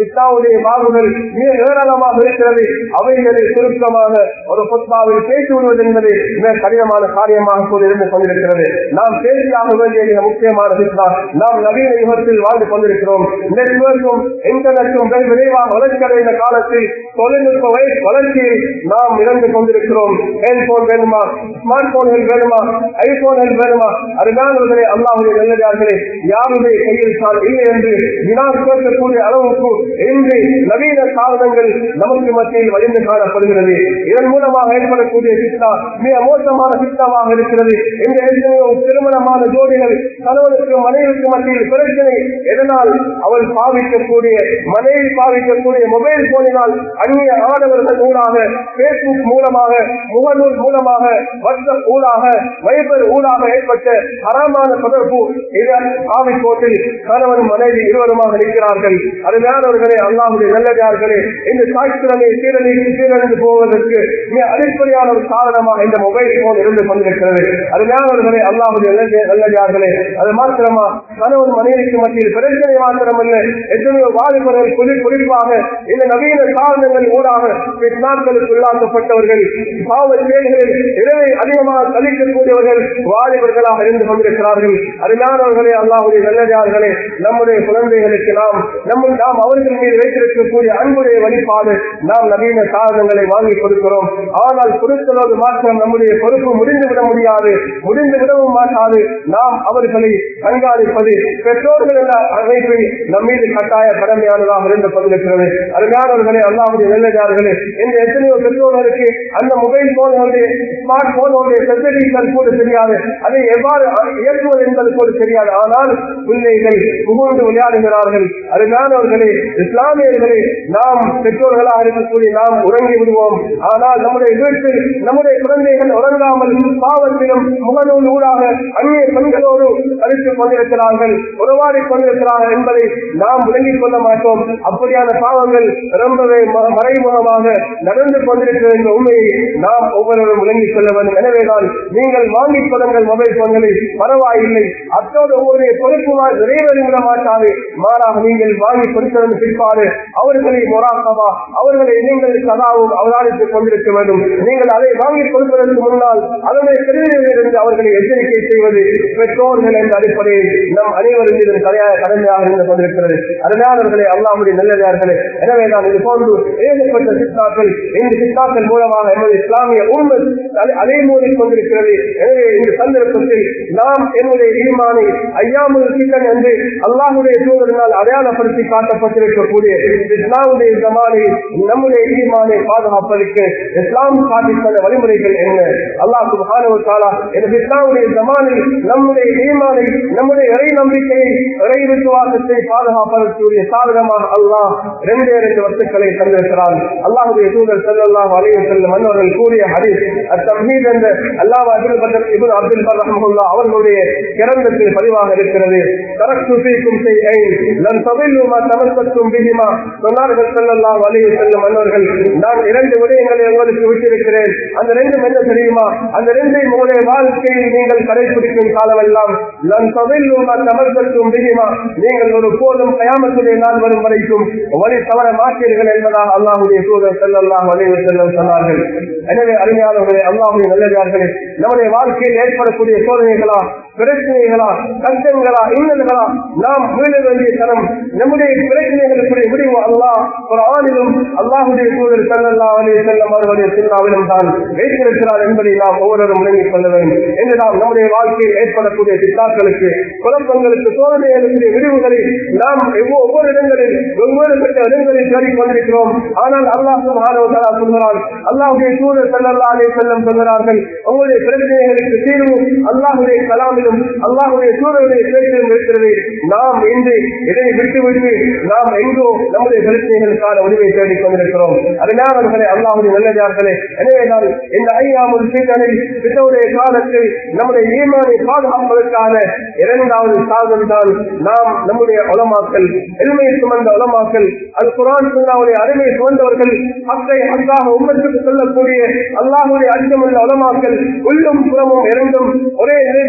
சித்தாவுடைய பாகுகள் மிக ஏராளமாக இருக்கிறது அவைகளை சுருக்கமாக ஒரு பொத்மாவில் பேசி விடுவது என்பது மிக கடினமான காரியமாக கூட இருந்து கொண்டிருக்கிறது நாம் பேசியாக வேண்டிய மிக முக்கியமான சித்தா நாம் நவீன யுகத்தில் வாழ்ந்து கொண்டிருக்கிறோம் நெட்வொர்க்கும் இன்டர்நெட்டும் வெகு விரைவாக வளர்ச்சி அடைந்த காலத்தில் தொழில்நுட்ப வய- வளர்ச்சியில் நாம் இழந்து கொண்டிருக்கிறோம் ஹெல்போன் வேணுமா ஸ்மார்ட் போன்கள் வேணுமா ஐபோன்கள் வேணுமா அருகானவர்களே அல்லாஹுடைய நல்லதார்களே யாருடைய கையில் தான் இல்லை என்று வினா கேட்கக்கூடிய அளவுக்கு இன்று நவீன சாதனங்கள் நமக்கு மத்தியில் வழிந்து காணப்படுகிறது இதன் மூலமாக ஏற்படக்கூடிய சித்தா மிக மோசமான சித்தாவாக இருக்கிறது இந்த எத்தனையோ திருமணமான ஜோடிகள் கணவனுக்கு மனைவிக்கு மத்தியில் பிரச்சனை எதனால் அவள் பாவிக்கக்கூடிய மனைவி பாவிக்கக்கூடிய மொபைல் போனினால் அந்நிய ஆடவர்கள் ஊடாக பேஸ்புக் மூலமாக முகநூல் மூலமாக வாட்ஸ்அப் ஊடாக வைபர் ஊடாக ஏற்பட்ட அறமான தொடர்பு இதன் ஆவிக்கோட்டில் கணவன் மனைவி இருவருமாக இருக்கிறார்கள் அருமையானவர்களே அல்லாஹுடைய நல்லதார்களே இந்த சாய்த்திறனை சீரழிந்து சீரழிந்து போவதற்கு மிக அடிப்படையான ஒரு காரணமாக இந்த மொபைல் போன் இருந்து கொண்டிருக்கிறது அருமையானவர்களே அல்லாஹுடைய நல்ல- நல்லதார்களே அது மாத்திரமா கணவன் மனைவிக்கு மத்தியில் பிரச்சனை மாத்திரமல்ல எத்தனையோ வாலிபர்கள் குறி குறிப்பாக இந்த நவீன சாதனங்கள் ஊடாக பின்னாட்களுக்கு உள்ளாக்கப்பட்டவர்கள் பாவ செயல்களில் இரவை அதிகமாக கழிக்கக்கூடியவர்கள் வாலிபர்களாக இருந்து கொண்டிருக்கிறார்கள் அருமையானவர்களே அல்லாஹுடைய நல்லதார்களே நம்முடைய குழந்தைகளுக்கு நாம் நம்ம நாம் அவர்கள் மீது வைத்திருக்கக்கூடிய அன்புடைய வழிபாடு நாம் நவீன சாதனங்களை வாங்கி கொடுக்கிறோம் ஆனால் கொடுக்கிறோடு மாத்திரம் நம்முடைய பொறுப்பு முடிந்து விட முடியாது முடிந்து விடவும் மாட்டாது நாம் அவர்களை கண்காணிப்பது பெற்றோர்கள் என்ற அமைப்பு நம் மீது கட்டாய கடமையானதாக இருந்து கொண்டிருக்கிறது அருமையானவர்களே அல்லாவுடைய நல்லதார்களே இந்த எத்தனையோ பெற்றோர்களுக்கு அந்த மொபைல் போனுடைய ஸ்மார்ட் போனுடைய ஃபெசிலிட்டிகள் கூட தெரியாது அதை எவ்வாறு இயக்குவது என்பது கூட தெரியாது ஆனால் பிள்ளைகள் புகழ்ந்து விளையாடுகிறார்கள் அருமையானவர்களே இஸ்லாமியர்களே நாம் பெற்றோர்களாக இருக்கக்கூடிய நாம் உறங்கி விடுவோம் ஆனால் நம்முடைய வீட்டில் நம்முடைய குழந்தைகள் உறங்காமல் பாவத்திலும் முகநூல் ஊடாக அந்நிய பெண்களோடு கழித்துக் கொண்டிருக்கிறார்கள் உறவாடிக் கொண்டிருக்கிறார்கள் என்பதை நாம் விளங்கிக் கொள்ள மாட்டோம் அப்படியான பாவங்கள் ரொம்பவே ம- மறைமுகமாக நடந்து கொண்டிருக்கிறது என்ற உண்மையை நாம் ஒவ்வொருவரும் விளங்கிக் கொள்ள வேண்டும் எனவேதான் நீங்கள் வாங்கிக் கொள்ளுங்கள் மொபைல் போன்களை பரவாயில்லை அத்தோடு உங்களுடைய பொறுப்புமாய் நிறைவேறிவிட மாட்டாது மாறாக நீங்கள் வாங்கி கொடுத்ததன் பிற்பாடு அவர்களை மொராக்கவா அவர்களை நீங்கள் சதாவும் அவதானித்துக் கொண்டிருக்க வேண்டும் நீங்கள் அதை வாங்கி கொடுப்பதற்கு முன்னால் அதனுடைய கருவியிலிருந்து அவர்களை எச்சரிக்கை செய்வது பெற்றோர்கள் என்ற அடிப்படையில் நம் அனைவரும் மீது கரையாக கடமையாக இருந்து கொண்டிருக்கிறது அதனாலவர்களே அல்லாமுடைய நல்லதார்களே எனவே நான் இது போன்று எழுதப்பட்ட சித்தாக்கள் இந்த சித்தாக்கள் மூலமாக எமது இஸ்லாமிய உண்மை அலைமோதிக் கொண்டிருக்கிறது எனவே இந்த சந்தர்ப்பத்தில் நாம் என்னுடைய ஈமானை ஐயாமுல் சிக்கன் என்று அல்லாஹுடைய சூழலினால் அடையாளப்படுத்தி காட்டப்பட்டிருக்கக்கூடிய இஸ்லாமுடைய ஜமானை நம்முடைய ஈமானை பாதுகாப்பதற்கு இஸ்லாம் காட்டித்தந்த வழிமுறைகள் என்ன அல்லாஹ் சுப்ஹானஹு வ தஆலா இந்த இஸ்லாமுடைய ஜமானில் நம்முடைய ஈமானை நம்முடைய இறை நம்பிக்கையை இறை விசுவாசத்தை பாதுகாப்பதற்குரிய சாதனமாக அல்லாஹ் இரண்டே இரண்டு வஸ்துக்களை தந்திருக்கிறான் அல்லாஹுடைய தூதர் ஸல்லல்லாஹு அலைஹி வஸல்லம் அன்னவர்கள் கூறிய ஹதீஸ் அத்தம்ஹீத் என்ற அல்லாஹ் அப்துல் பதர் இப்னு அப்துல் பர் ரஹ்மத்துல்லாஹ் அவர்களுடைய கிரந்தத்தில் பதிவாக இருக்கிறது தரக்து ஃபீக்கும் ஷைஐன் லன் ததில்லு மா தமஸ்ஸக்தும் பிஹிமா சொன்னார்கள் ஸல்லல்லாஹு அலைஹி வஸல்லம் அன்னவர்கள் நான் இரண்டு விடயங்களை உங்களுக்கு விட்டிருக்கிறேன் அந்த ரெண்டும் என்ன தெரியுமா அந்த ரெண்டையும் உங்களுடைய வாழ்க்கையில் நீங்கள் கடைபிடிக்கும் காலமெல்லாம் லன் ததில்லு மா தமஸ்ஸக்தும் பிஹிமா நீங்கள் ஒரு போதும் கயாமத்துடைய நாள் வரும் வரைக்கும் வழி தவற மாட்டீர்கள் என்பதாக அல்லாஹுடைய தூதர் ஸல்லல்லாஹு அலைஹி வஸல்லம் சொன்னார்கள் எனவே அருமையானவர்களே அல்லாஹுடைய நல்லதார்களே நம்முடைய வாழ்க்கையில் ஏற்படக்கூடிய சோதனைகளா பிரச்சனைகளா கஷ்டங்களா இன்னல்களா நாம் மீள வேண்டிய தரம் நம்முடைய பிரச்சனைகளுக்குரிய முடிவு அல்லாஹ் ஒரு ஆணிலும் அல்லாஹுடைய தூதர் ஸல்லல்லாஹு அலைஹி வஸல்லம் அவர்களுடைய சின்னாவிலும் தான் வைத்திருக்கிறார் என்பதை நாம் ஒவ்வொருவரும் விளங்கிக் கொள்ள வேண்டும் என்று நாம் நம்முடைய வாழ்க்கையில் ஏற்படக்கூடிய சித்தாக்களுக்கு குழப்பங்களுக்கு சோதனைகளுக்கு விரிவுகளை நாம் எவ்வ- ஒவ்வொரு இடங்களில் வெவ்வேறு பெற்ற இடங்களில் தேடிக் கொண்டிருக்கிறோம் ஆனால் அல்லாஹ் சுப்ஹானஹு வ தஆலா சொல்கிறார் அல்லாஹ்வுடைய தூதர் ஸல்லல்லாஹு அலைஹி வஸல்லம் சொல்கிறார்கள் உங்களுடைய பிரச்சனைகளுக்கு தீர்வு அல்லாஹ்வுடைய கலாமிலும் அல்லாஹ்வுடைய தூதருடைய பேச்சிலும் இருக்கிறது நாம் இன்று இதை விட்டுவிட்டு நாம் எங்கோ நம்முடைய பிரச்சனைகளுக்கான உதவியை தேடிக் கொண்டிருக்கிறோம் அதனாலே அல்லாஹுடைய நல்லதார்களே எனவே நான் இந்த ஐயாமல் சீட்டனில் பித்தவுடைய காலத்தில் நம்முடைய ஈமானை பாதுகாப்பதற்கான இரண்டாவது சாதனம் தான் நாம் நம்முடைய உலமாக்கல் எளிமையை சுமந்த உலமாக்கல் அது குரான் சுண்ணாவுடைய அருமை சுமந்தவர்கள் அக்கை அல்லாஹ் உம்மத்துக்கு சொல்லக்கூடிய அல்லாஹுடைய அச்சமுள்ள உலமாக்கல் உள்ளும் புறமும் இரண்டும் ஒரே நிலைப்பாட்டை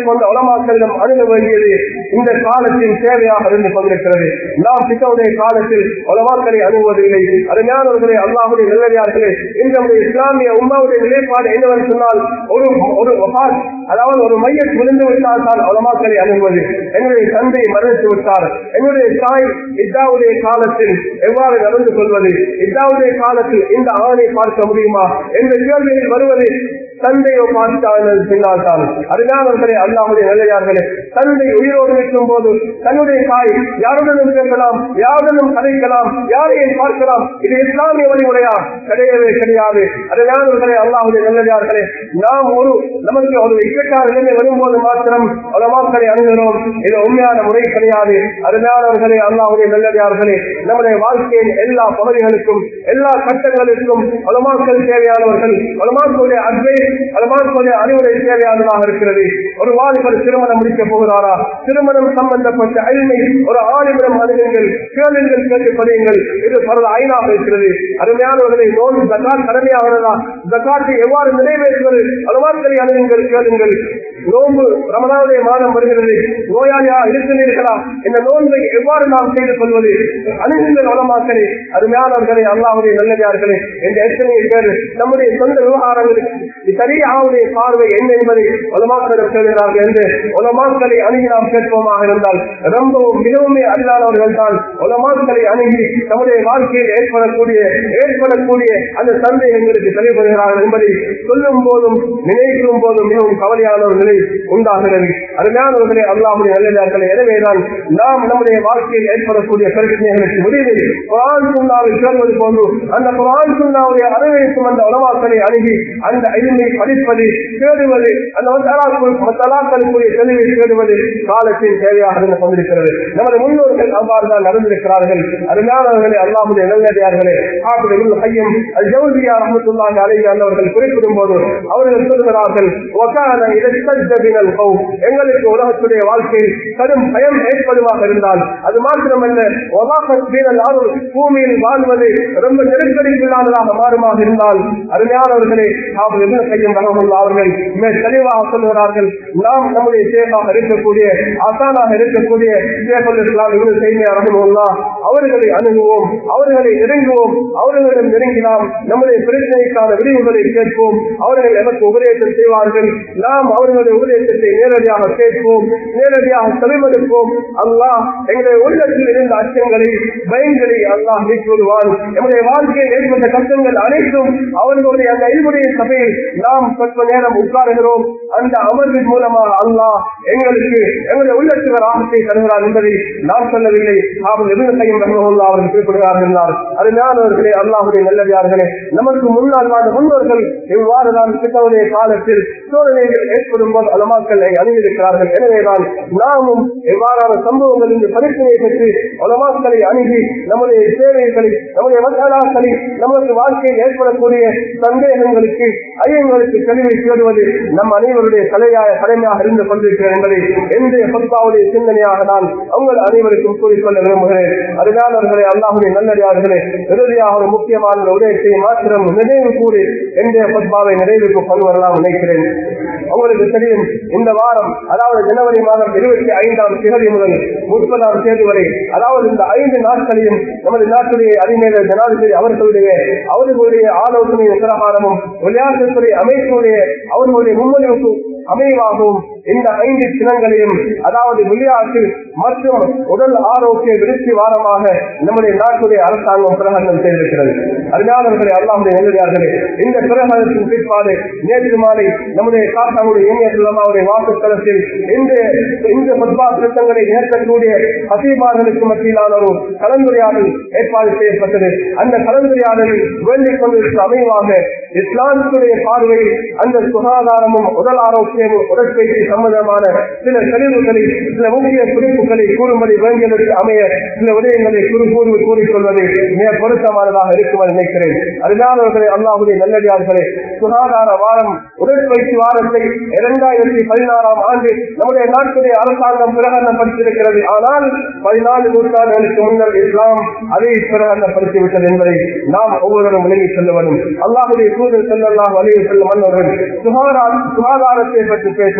கொண்ட உலமாக்களிடம் அணுக வேண்டியது இந்த காலத்தின் தேவையாக இருந்து கொண்டிருக்கிறது நாம் பித்தவுடைய காலத்தில் உலமாக்களை அணுகுவதில்லை அருமையானவர்களே அல்லாஹுடைய நல்லடியார்களே இந்த இஸ்லாமிய உமாவுடைய நிலைப்பாடு என்னவென்று சொன்னால் ஒரு ஒரு வபாத், அதாவது ஒரு மையம் விழுந்து விட்டால் தான் உலமாக்களை அணுகுவது என்னுடைய தந்தை மரணித்து விட்டார் என்னுடைய தாய் இத்தாவுடைய காலத்தில் எவ்வாறு நடந்து கொள்வது இத்தாவுடைய காலத்தில் இந்த ஆணை பார்க்க முடியுமா என்ற கேள்வியில் வருவது தந்தையோ பார்த்தால் பின்னால் தான் அருமையானவர்களே அல்லாவுடைய நிலையார்களே தந்தை உயிரோடு இருக்கும் போது தன்னுடைய தாய் யாருடனும் பேசலாம் யாருடனும் கதைக்கலாம் யாரையும் பார்க்கலாம் இது இஸ்லாமிய வழிமுறையா கிடையவே கிடையாது அருமையானவர்களே அல்லாவுடைய நிலையார்களே நாம் ஒரு நமக்கு ஒரு இக்கட்டான நிலைமை வரும்போது மாத்திரம் உலமாக்களை அணுகிறோம் இது உண்மையான முறை கிடையாது அருமையானவர்களே அல்லாவுடைய நல்லடியார்களே நம்முடைய வாழ்க்கையின் எல்லா பகுதிகளுக்கும் எல்லா கட்டங்களுக்கும் உலமாக்கள் தேவையானவர்கள் உலமாக்களுடைய அட்வைஸ் உலமாக்களுடைய அறிவுரை தேவையானதாக இருக்கிறது ஒரு வாலிபர் திருமணம் முடிக்க போகிறாரா திருமணம் சம்பந்தப்பட்ட அழிமை ஒரு ஆணிபுரம் அணுகுங்கள் கேளுங்கள் கேட்டுக் படியுங்கள் இது பரவ ஐநாக இருக்கிறது அருமையானவர்களை நோன் ஜக்காத் கடமையாகிறதா ஜக்காத்தை எவ்வாறு நிறைவேற்றுவது உலமாக்களை அணுகுங்கள் கேளுங்கள் நோன்பு ரமணாவுடைய மாதம் வருகிறது நோயாளியா இருக்கிறீர்களா இந்த நோன்பை எவ்வாறு நாம் செய்து கொள்வது அணுகுங்கள் உலமாக்களே அருமையானவர்களே அல்லாவுடைய நல்லதார்களே என்ற எத்தனை பேர் நம்முடைய சொந்த விவகாரங்களுக்கு சரியாவுடைய பார்வை என்ன என்பதை உலமாக்களிடம் சொல்கிறார்கள் என்று உலமாக்களை அணுகி நாம் கேட்போமாக இருந்தால் ரொம்பவும் மிகவும் அரிதானவர்கள் தான் உலமாக்களை அணுகி நம்முடைய வாழ்க்கையில் ஏற்படக்கூடிய ஏற்படக்கூடிய அந்த சந்தேகங்களுக்கு தெளிவுபடுகிறார்கள் என்பதை சொல்லும் போதும் நினைக்கும் போதும் மிகவும் கவலையான ஒரு நிலை உண்டாகிறது அருமையானவர்களே அல்லாமுடைய நல்லதார்களே எனவேதான் நாம் நம்முடைய வாழ்க்கையில் ஏற்படக்கூடிய பிரச்சனைகளுக்கு முடிவில் குரான் சுண்ணாவில் சேர்வது போன்று அந்த குரான் சுண்ணாவுடைய அறிவிக்கும் அந்த உலமாக்களை அணுகி அந்த அறிவை படிப்பது தேடுவது அந்த மத்தலாக்களுக்குரிய தெளிவை தேடுவது காலத்தின் தேவையாக இருந்து கொண்டிருக்கிறது நமது முன்னோர்கள் அவ்வாறு தான் நடந்திருக்கிறார்கள் அருமையானவர்களே அல்லாமுடைய நல்லடியார்களே ஆப்பிடுகள் கையும் ஜவுதியா ரஹமத்துல்லாங்க அலைவி அந்தவர்கள் குறிப்பிடும் போது அவர்கள் சொல்கிறார்கள் "வகான இதற்கஜபினல் கௌம்." எங்களுக்கு உலகத்துடைய வாழ்க்கையில் கடும் பயம் ஏற்படுமாக இருந்தால் அது மாத்திரமல்ல ஒலாகத் பீனல் அருள் பூமியில் வாழ்வது ரொம்ப நெருக்கடிக்குள்ளானதாக மாறுமாக இருந்தால் அருமையானவர்களே ஆப்பிடுகள் கையும் ரஹமுல்லா அவர்கள் மிக தெளிவாக சொல்கிறார்கள் நாம் நம்முடைய சேஃபாக இருக்கக்கூடிய ஆசானாக இருக்கக்கூடிய சேஃபுல் இஸ்லாம் இவரு செய்தியா ரஹமுல்லா அவர்களை அணுகுவோம் அவர்களை நெருங்குவோம் அவர்களிடம் நெருங்கினால் நம்முடைய பிரச்சனைக்கான விரிவுகளை கேட்போம் அவர்கள் எமக்கு உபதேசம் செய்வார்கள் நாம் அவர்களுடைய உபதேசத்தை நேரடியாக கேட்போம் நேரடியாக செலவெடுப்போம் அல்லாஹ் எங்களுடைய உள்ளத்தில் இருந்த அச்சங்களை பயங்களை அல்லாஹ் நீக்குவான் நம்முடைய வாழ்க்கையில் ஏற்பட்ட கஷ்டங்கள் அனைத்தும் அவர்களுடைய அந்த இருமுடைய சபையில் நாம் சற்று நேரம் உட்காருகிறோம் அந்த அமர்வின் மூலமாக அல்லாஹ் எங்களுக்கு எங்களுடைய உள்ளத்துக்கு ராகத்தை தருகிறார் என்பதை நான் சொல்லவில்லை அவர்கள் எதிர்த்தையும் ரஹ்மத்துல்லாஹ் அவர்கள் குறிப்பிடுகிறார்கள் என்றார். அருமையானவர்களே அல்லாஹுடைய நல்லதார்களே நமக்கு முன்னால் வாழ்ந்த முன்னோர்கள் இவ்வாறு தான் பித்தவுடைய காலத்தில் சோதனைகள் ஏற்படும் போது அலமாக்களை அணுகியிருக்கிறார்கள் எனவேதான் நாமும் எவ்வாறான சம்பவங்கள் இந்த பரிசனை பெற்று அலமாக்களை அணுகி நம்முடைய சேவைகளை நம்முடைய மசாலாக்களை நமது வாழ்க்கையில் ஏற்படக்கூடிய சந்தேகங்களுக்கு ஐயங்களுக்கு தெளிவை தேடுவது நம் அனைவருடைய தலையாய கடமையாக இருந்து கொண்டிருக்கிறது என்பதை எந்த பத்தாவுடைய சிந்தனையாக நான் உங்கள் அனைவருக்கும் கூறிக்கொள்ள விரும்புகிறேன் அதுதானவர்களே அல்லாஹுடைய நல்லடியார்களே இறுதியாக ஒரு முக்கியமான ஒரு உதயத்தை மாத்திரம் நினைவு கூறி எந்த பத்பாவை நிறைவுக்கு கொண்டு வரலாம் நினைக்கிறேன் உங்களுக்கு தெரியும் இந்த வாரம் அதாவது ஜனவரி மாதம் இருபத்தி ஐந்தாம் தேதி முதல் முப்பதாம் தேதி வரை அதாவது இந்த ஐந்து நாட்களையும் நமது நாட்டுடைய அறிஞர ஜனாதிபதி அவர்களுடைய அவர்களுடைய ஆலோசனையின் பிரகாரமும் விளையாட்டுத்துறை அமைப்புடைய அவர்களுடைய முன்மொழிவுக்கு அமைவாகவும் இந்த ஐந்து தினங்களையும் அதாவது விளையாட்டு மற்றும் உடல் ஆரோக்கிய விருத்தி வாரமாக நம்முடைய நாட்டுடைய அரசாங்கம் பிரகடனம் செய்திருக்கிறது அருமையாளர்களே அல்லாமுடைய நல்லதார்களே இந்த பிரகடனத்தின் பிற்பாடு நேற்று மாலை நம்முடைய காத்தாவுடைய இணைய சுலமாவுடைய வாக்குத்தளத்தில் இந்த இந்த பத்மா திட்டங்களை ஏற்கக்கூடிய ஹசீபார்களுக்கு மத்தியிலான ஒரு கலந்துரையாடல் ஏற்பாடு செய்யப்பட்டது அந்த கலந்துரையாடலில் வேண்டிக் கொண்டிருக்கிற அமைவாக இஸ்லாமத்துடைய பார்வையில் அந்த சுகாதாரமும் உடல் ஆரோக்கியமும் உடற்பயிற்சி சம்பந்தமான சில தெளிவுகளை சில முக்கிய குறிப்புகளை கூறும்படி வேண்டியதற்கு அமைய சில விடயங்களை குறு கூறு கூறிக்கொள்வது மிக பொருத்தமானதாக இருக்கும் என்று நினைக்கிறேன் அருமையானவர்களே அல்லாஹுடைய நல்லடியார்களே சுகாதார வாரம் உடற்பயிற்சி வாரத்தை இரண்டாயிரத்தி பதினாறாம் ஆண்டு நம்முடைய நாட்டுடைய அரசாங்கம் பிரகடனப்படுத்தியிருக்கிறது ஆனால் பதினாலு நூற்றாண்டுகளுக்கு முன்னர் இஸ்லாம் அதை பிரகடனப்படுத்திவிட்டது என்பதை நாம் ஒவ்வொருவரும் விலகிச் செல்ல வேண்டும் அல்லாஹுடைய தூதர் செல்லலாம் வலிவு செல்லும் மன்னர்கள் சுகாதார சுகாதாரத்தை பற்றி பேசும்போது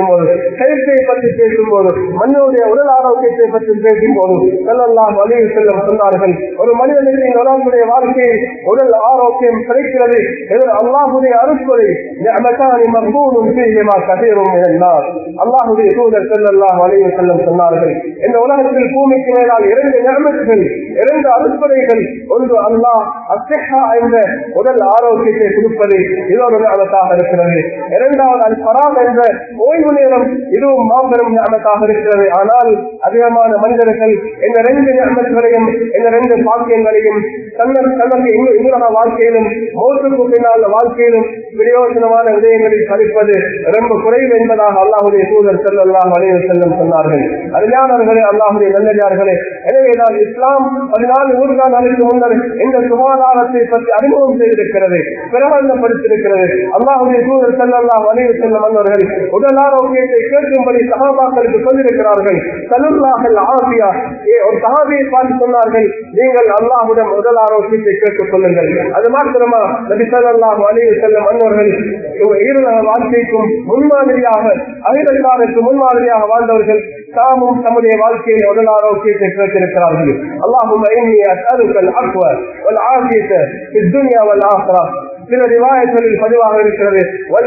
ஹெல்த்தை பற்றி பேசும்போது மனிதனுடைய உடல் ஆரோக்கியத்தை பற்றி பேசும்போது செல்லலாம் வழியில் செல்லும் சொன்னார்கள் ஒரு மனிதனுக்கு இந்த உலகத்துடைய வாழ்க்கையில் உடல் ஆரோக்கியம் கிடைக்கிறது எதிர் அல்லாஹுடைய அருட்கொலை அமக்கானி மகூனும் சீரியமா கதீரும் என்றார் அல்லாஹுடைய தூதர் செல்லல்லாம் வழியில் செல்லும் சொன்னார்கள் இந்த உலகத்தில் பூமிக்கு மேலால் இரண்டு நியமத்துகள் இரண்டு அருட்கொலைகள் ஒன்று அல்லாஹ் அசெஹா என்ற உடல் ஆரோக்கியத்தை கொடுப்பது இது ஒரு நியமத்தாக இருக்கிறது இரண்டாவது அல் பராக் என்ற ஓய்வு நேரம் இதுவும் மாபெரும் நியமத்தாக இருக்கிறது ஆனால் அதிகமான மனிதர்கள் இந்த ரெண்டு நியமத்துகளையும் இந்த ரெண்டு பாக்கியங்களையும் தன்னர் தனக்கு இன்னொரு வாழ்க்கையிலும் மோட்டுக்கு பின்னால் வாழ்க்கையிலும் பிரயோஜனமான விடயங்களில் கழிப்பது ரொம்ப குறைவு என்பதாக அல்லாஹுடைய தூதர் செல்லலாம் வழியில் செல்லும் சொன்னார்கள் அறிஞானர்களே அல்லாஹுடைய நல்லதார்களே எனவேதான் இஸ்லாம் பதினாலு நூறுகாலங்களுக்கு முன்னர் இந்த சுகாதாரத்தை பற்றி அறிமுகம் செய்திருக்கிறது பிரபலப்படுத்தியிருக்கிறது அல்லாஹுடைய தூதர் செல்லலாம் வழியில் செல்லும் மன்னர்கள் உடல் ஆரோக்கியத்தை கேட்கும்படி சகாபாக்களுக்கு சொல்லியிருக்கிறார்கள் சலுல்லாஹல் ஆசியா ஒரு சகாபியை பார்த்து சொன்னார்கள் நீங்கள் அல்லாஹுடன் உடல் ஆரோக்கியத்தை கேட்டுக் கொள்ளுங்கள் அது மாத்திரமா நபி சல்லாஹ் வழியில் செல்லும் மன்னர்கள் ஈருலக வாழ்க்கைக்கும் முன்மாதிரியாக அகிலத்தாருக்கு முன்மாதிரியாக வாழ்ந்தவர்கள் தாமும் தம்முடைய வாழ்க்கையில் உடல் ஆரோக்கியத்தை கேட்டிருக்கிறார்கள் அல்லாஹும் الدنيا والآخرة சில ரிவாயங்களில் பதிவாக இருக்கிறது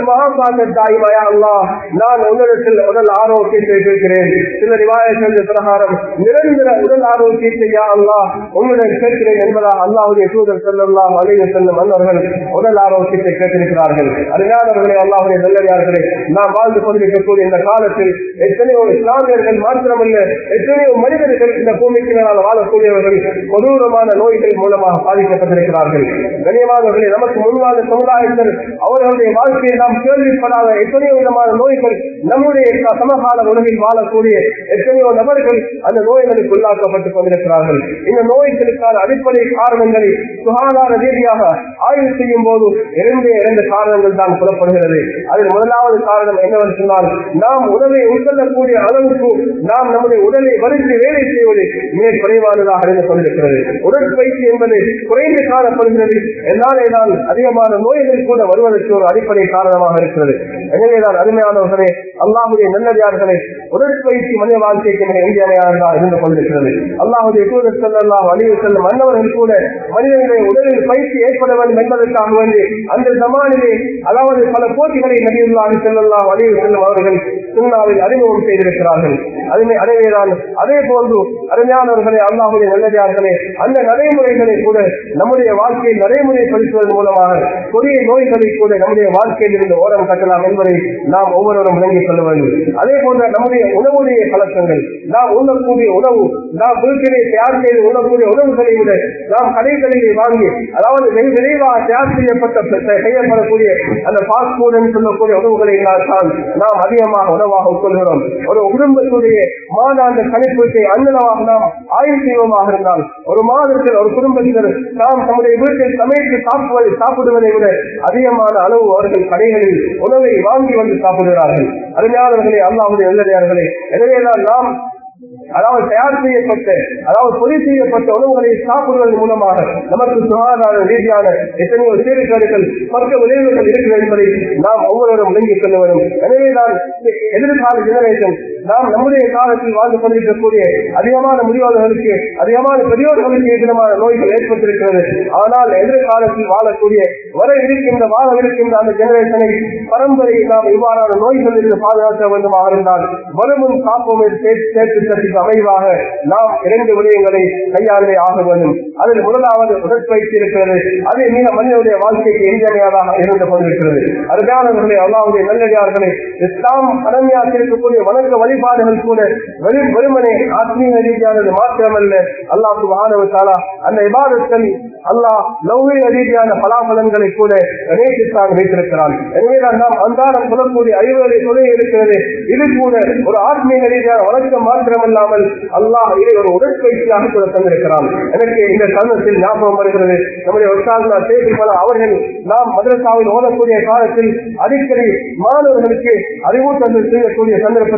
நான் உன்னிடத்தில் உடல் ஆரோக்கியத்தை கேட்கிறேன் சில ரிவாயங்கள் பிரகாரம் நிரந்தர உடல் ஆரோக்கியத்தை யா அல்லா உன்னுடன் கேட்கிறேன் என்பதாக அல்லாவுடைய தூதர் செல்லலாம் அலைய செல்லும் மன்னர்கள் உடல் ஆரோக்கியத்தை கேட்டிருக்கிறார்கள் அறிஞானவர்களே அல்லாவுடைய நல்லடியார்களே நாம் வாழ்ந்து கொண்டிருக்கக்கூடிய இந்த காலத்தில் எத்தனையோ இஸ்லாமியர்கள் மாத்திரமல்ல எத்தனையோ மனிதர்கள் இந்த பூமிக்கு மேலால் வாழக்கூடியவர்கள் கொடூரமான நோய்கள் மூலமாக பாதிக்கப்பட்டிருக்கிறார்கள் கண்ணியமானவர்களே நமக்கு முன்வாக சமுதாயத்தில் அவர்களுடைய வாழ்க்கையை நாம் கேள்விப்படாத எத்தனையோ விதமான நோய்கள் நம்முடைய சமகால உலகில் வாழக்கூடிய எத்தனையோ நபர்கள் அந்த நோய்களுக்கு உள்ளாக்கப்பட்டுக் கொண்டிருக்கிறார்கள் இந்த நோய்களுக்கான அடிப்படை காரணங்களை சுகாதார ரீதியாக ஆய்வு செய்யும் போது இரண்டே இரண்டு காரணங்கள் தான் புலப்படுகிறது அதில் முதலாவது காரணம் என்னவென்று சொன்னால் நாம் உணவை உட்கொள்ளக்கூடிய அளவுக்கு நாம் நம்முடைய உடலை வருத்தி வேலை செய்வது மிக குறைவானதாக அறிந்து கொண்டிருக்கிறது உடற்பயிற்சி என்பது குறைந்து காணப்படுகிறது என்னாலே தான் அதிகமான நோய்கள் கூட வருவதற்கு ஒரு அடிப்படை காரணமாக இருக்கிறது எனவேதான் அருமையானவர்களே அல்லாஹுடைய நல்லதார்களே உடற்பயிற்சி மனித வாழ்க்கைக்கு மிக இந்தியாவையாக இருந்து கொண்டிருக்கிறது அல்லாஹுடைய தூதர் செல்லாம் அழிவு செல்லும் மன்னவர்கள் கூட மனிதனுடைய உடலில் பயிற்சி ஏற்பட வேண்டும் என்பதற்காக வேண்டி அந்த சமாளிலே அதாவது பல போட்டிகளை நடிகர்களாக செல்லலாம் அழிவு செல்லும் அவர்கள் சுண்ணாவில் அறிமுகம் செய்திருக்கிறார்கள் அதுமே அடைவேதான் அதே போன்று அருமையானவர்களே அல்லாஹுடைய நல்லதார்களே அந்த நடைமுறைகளை கூட நம்முடைய வாழ்க்கையில் நடைமுறைப்படுத்துவதன் மூலமாக கொடிய நோய்களை கூட நம்முடைய வாழ்க்கையில் இருந்து ஓரம் கட்டலாம் என்பதை நாம் ஒவ்வொருவரும் விளங்கிக் கொள்ள வேண்டும் அதே போன்ற நம்முடைய உணவுடைய பழக்கங்கள் நாம் உண்ணக்கூடிய உணவு நாம் வீட்டிலே தயார் செய்து உண்ணக்கூடிய உணவுகளை விட நாம் கடைகளிலே வாங்கி அதாவது வெகு விரைவாக தயார் செய்யப்பட்ட செய்யப்படக்கூடிய அந்த பாஸ்ட் ஃபுட் என்று சொல்லக்கூடிய உணவுகளை தான் நாம் அதிகமாக உணவாக உட்கொள்கிறோம் ஒரு குடும்பத்துடைய மாதாந்த கணிப்பீட்டை அன்னளவாக நாம் ஆய்வு செய்வோமாக இருந்தால் ஒரு மாதத்தில் ஒரு குடும்பத்தினர் நாம் நம்முடைய வீட்டில் சமைத்து சாப்பிடுவதை சாப்பிடுவதை விட அதிகமான அளவு அவர்கள் கடைகளில் உணவை வாங்கி வந்து சாப்பிடுகிறார்கள் அருமையாளர்களே அல்லாவுடைய நல்லதார்களே எனவேதான் நாம் அதாவது தயார் செய்யப்பட்ட அதாவது பொறி செய்யப்பட்ட உணவுகளை சாப்பிடுவதன் மூலமாக நமக்கு சுகாதார ரீதியான எத்தனையோ சீர்கேடுகள் பக்க விளைவுகள் இருக்கிறது என்பதை நாம் ஒவ்வொருவரும் விளங்கிக் கொள்ள வேண்டும் எனவேதான் எதிர்கால ஜெனரேஷன் நாம் நம்முடைய காலத்தில் வாழ்ந்து கொண்டிருக்கக்கூடிய அதிகமான முதியோர்களுக்கு அதிகமான பெரியோர்களுக்கு விதமான நோய்கள் ஏற்பட்டிருக்கிறது ஆனால் எதிர்காலத்தில் வாழக்கூடிய வர இருக்கின்ற வாழ இருக்கின்ற அந்த ஜெனரேஷனை பரம்பரை நாம் இவ்வாறான நோய்கள் இருந்து பாதுகாக்க வேண்டுமாக இருந்தால் வருமுன் காப்போம் சேர்த்து சட்டிக்கு அமைவாக நாம் இரண்டு விடயங்களை கையாளே ஆக வேண்டும் அதில் முதலாவது உடற்பயிற்சி இருக்கிறது அது மிக மனிதனுடைய வாழ்க்கைக்கு இன்றியமையாதாக இருந்து கொண்டிருக்கிறது அருமையானவர்களே அல்லாவுடைய நல்லடியார்களே இஸ்லாம் கடமையாக இருக்கக்கூடிய வணக்க வழிபாடுகள் கூட வெறும் வெறுமனே ஆத்மீக ரீதியானது மாத்திரமல்ல அல்லாஹ் சுபானவத்தாலா அந்த விவாதத்தில் அல்லாஹ் லௌகிக ரீதியான பலாபலன்களை கூட இணைத்துத்தான் வைத்திருக்கிறான் எனவேதான் நாம் அன்றாடம் சொல்லக்கூடிய ஐவரை தொழில் இருக்கிறது இது கூட ஒரு ஆத்மீக ரீதியான வணக்கம் மாத்திரமல்லாமல் அல்லாஹ் இதை ஒரு உடற்பயிற்சியாக கூட தந்திருக்கிறான் எனக்கு இந்த தருணத்தில் ஞாபகம் வருகிறது நம்முடைய ஒட்டாளர் சேகரிப்பல அவர்கள் நாம் மதரசாவில் ஓதக்கூடிய காலத்தில் அடிக்கடி மாணவர்களுக்கு அறிவூட்டங்கள் செய்யக்கூடிய சந்தர்ப்பத்தில் சொல்வார்கள்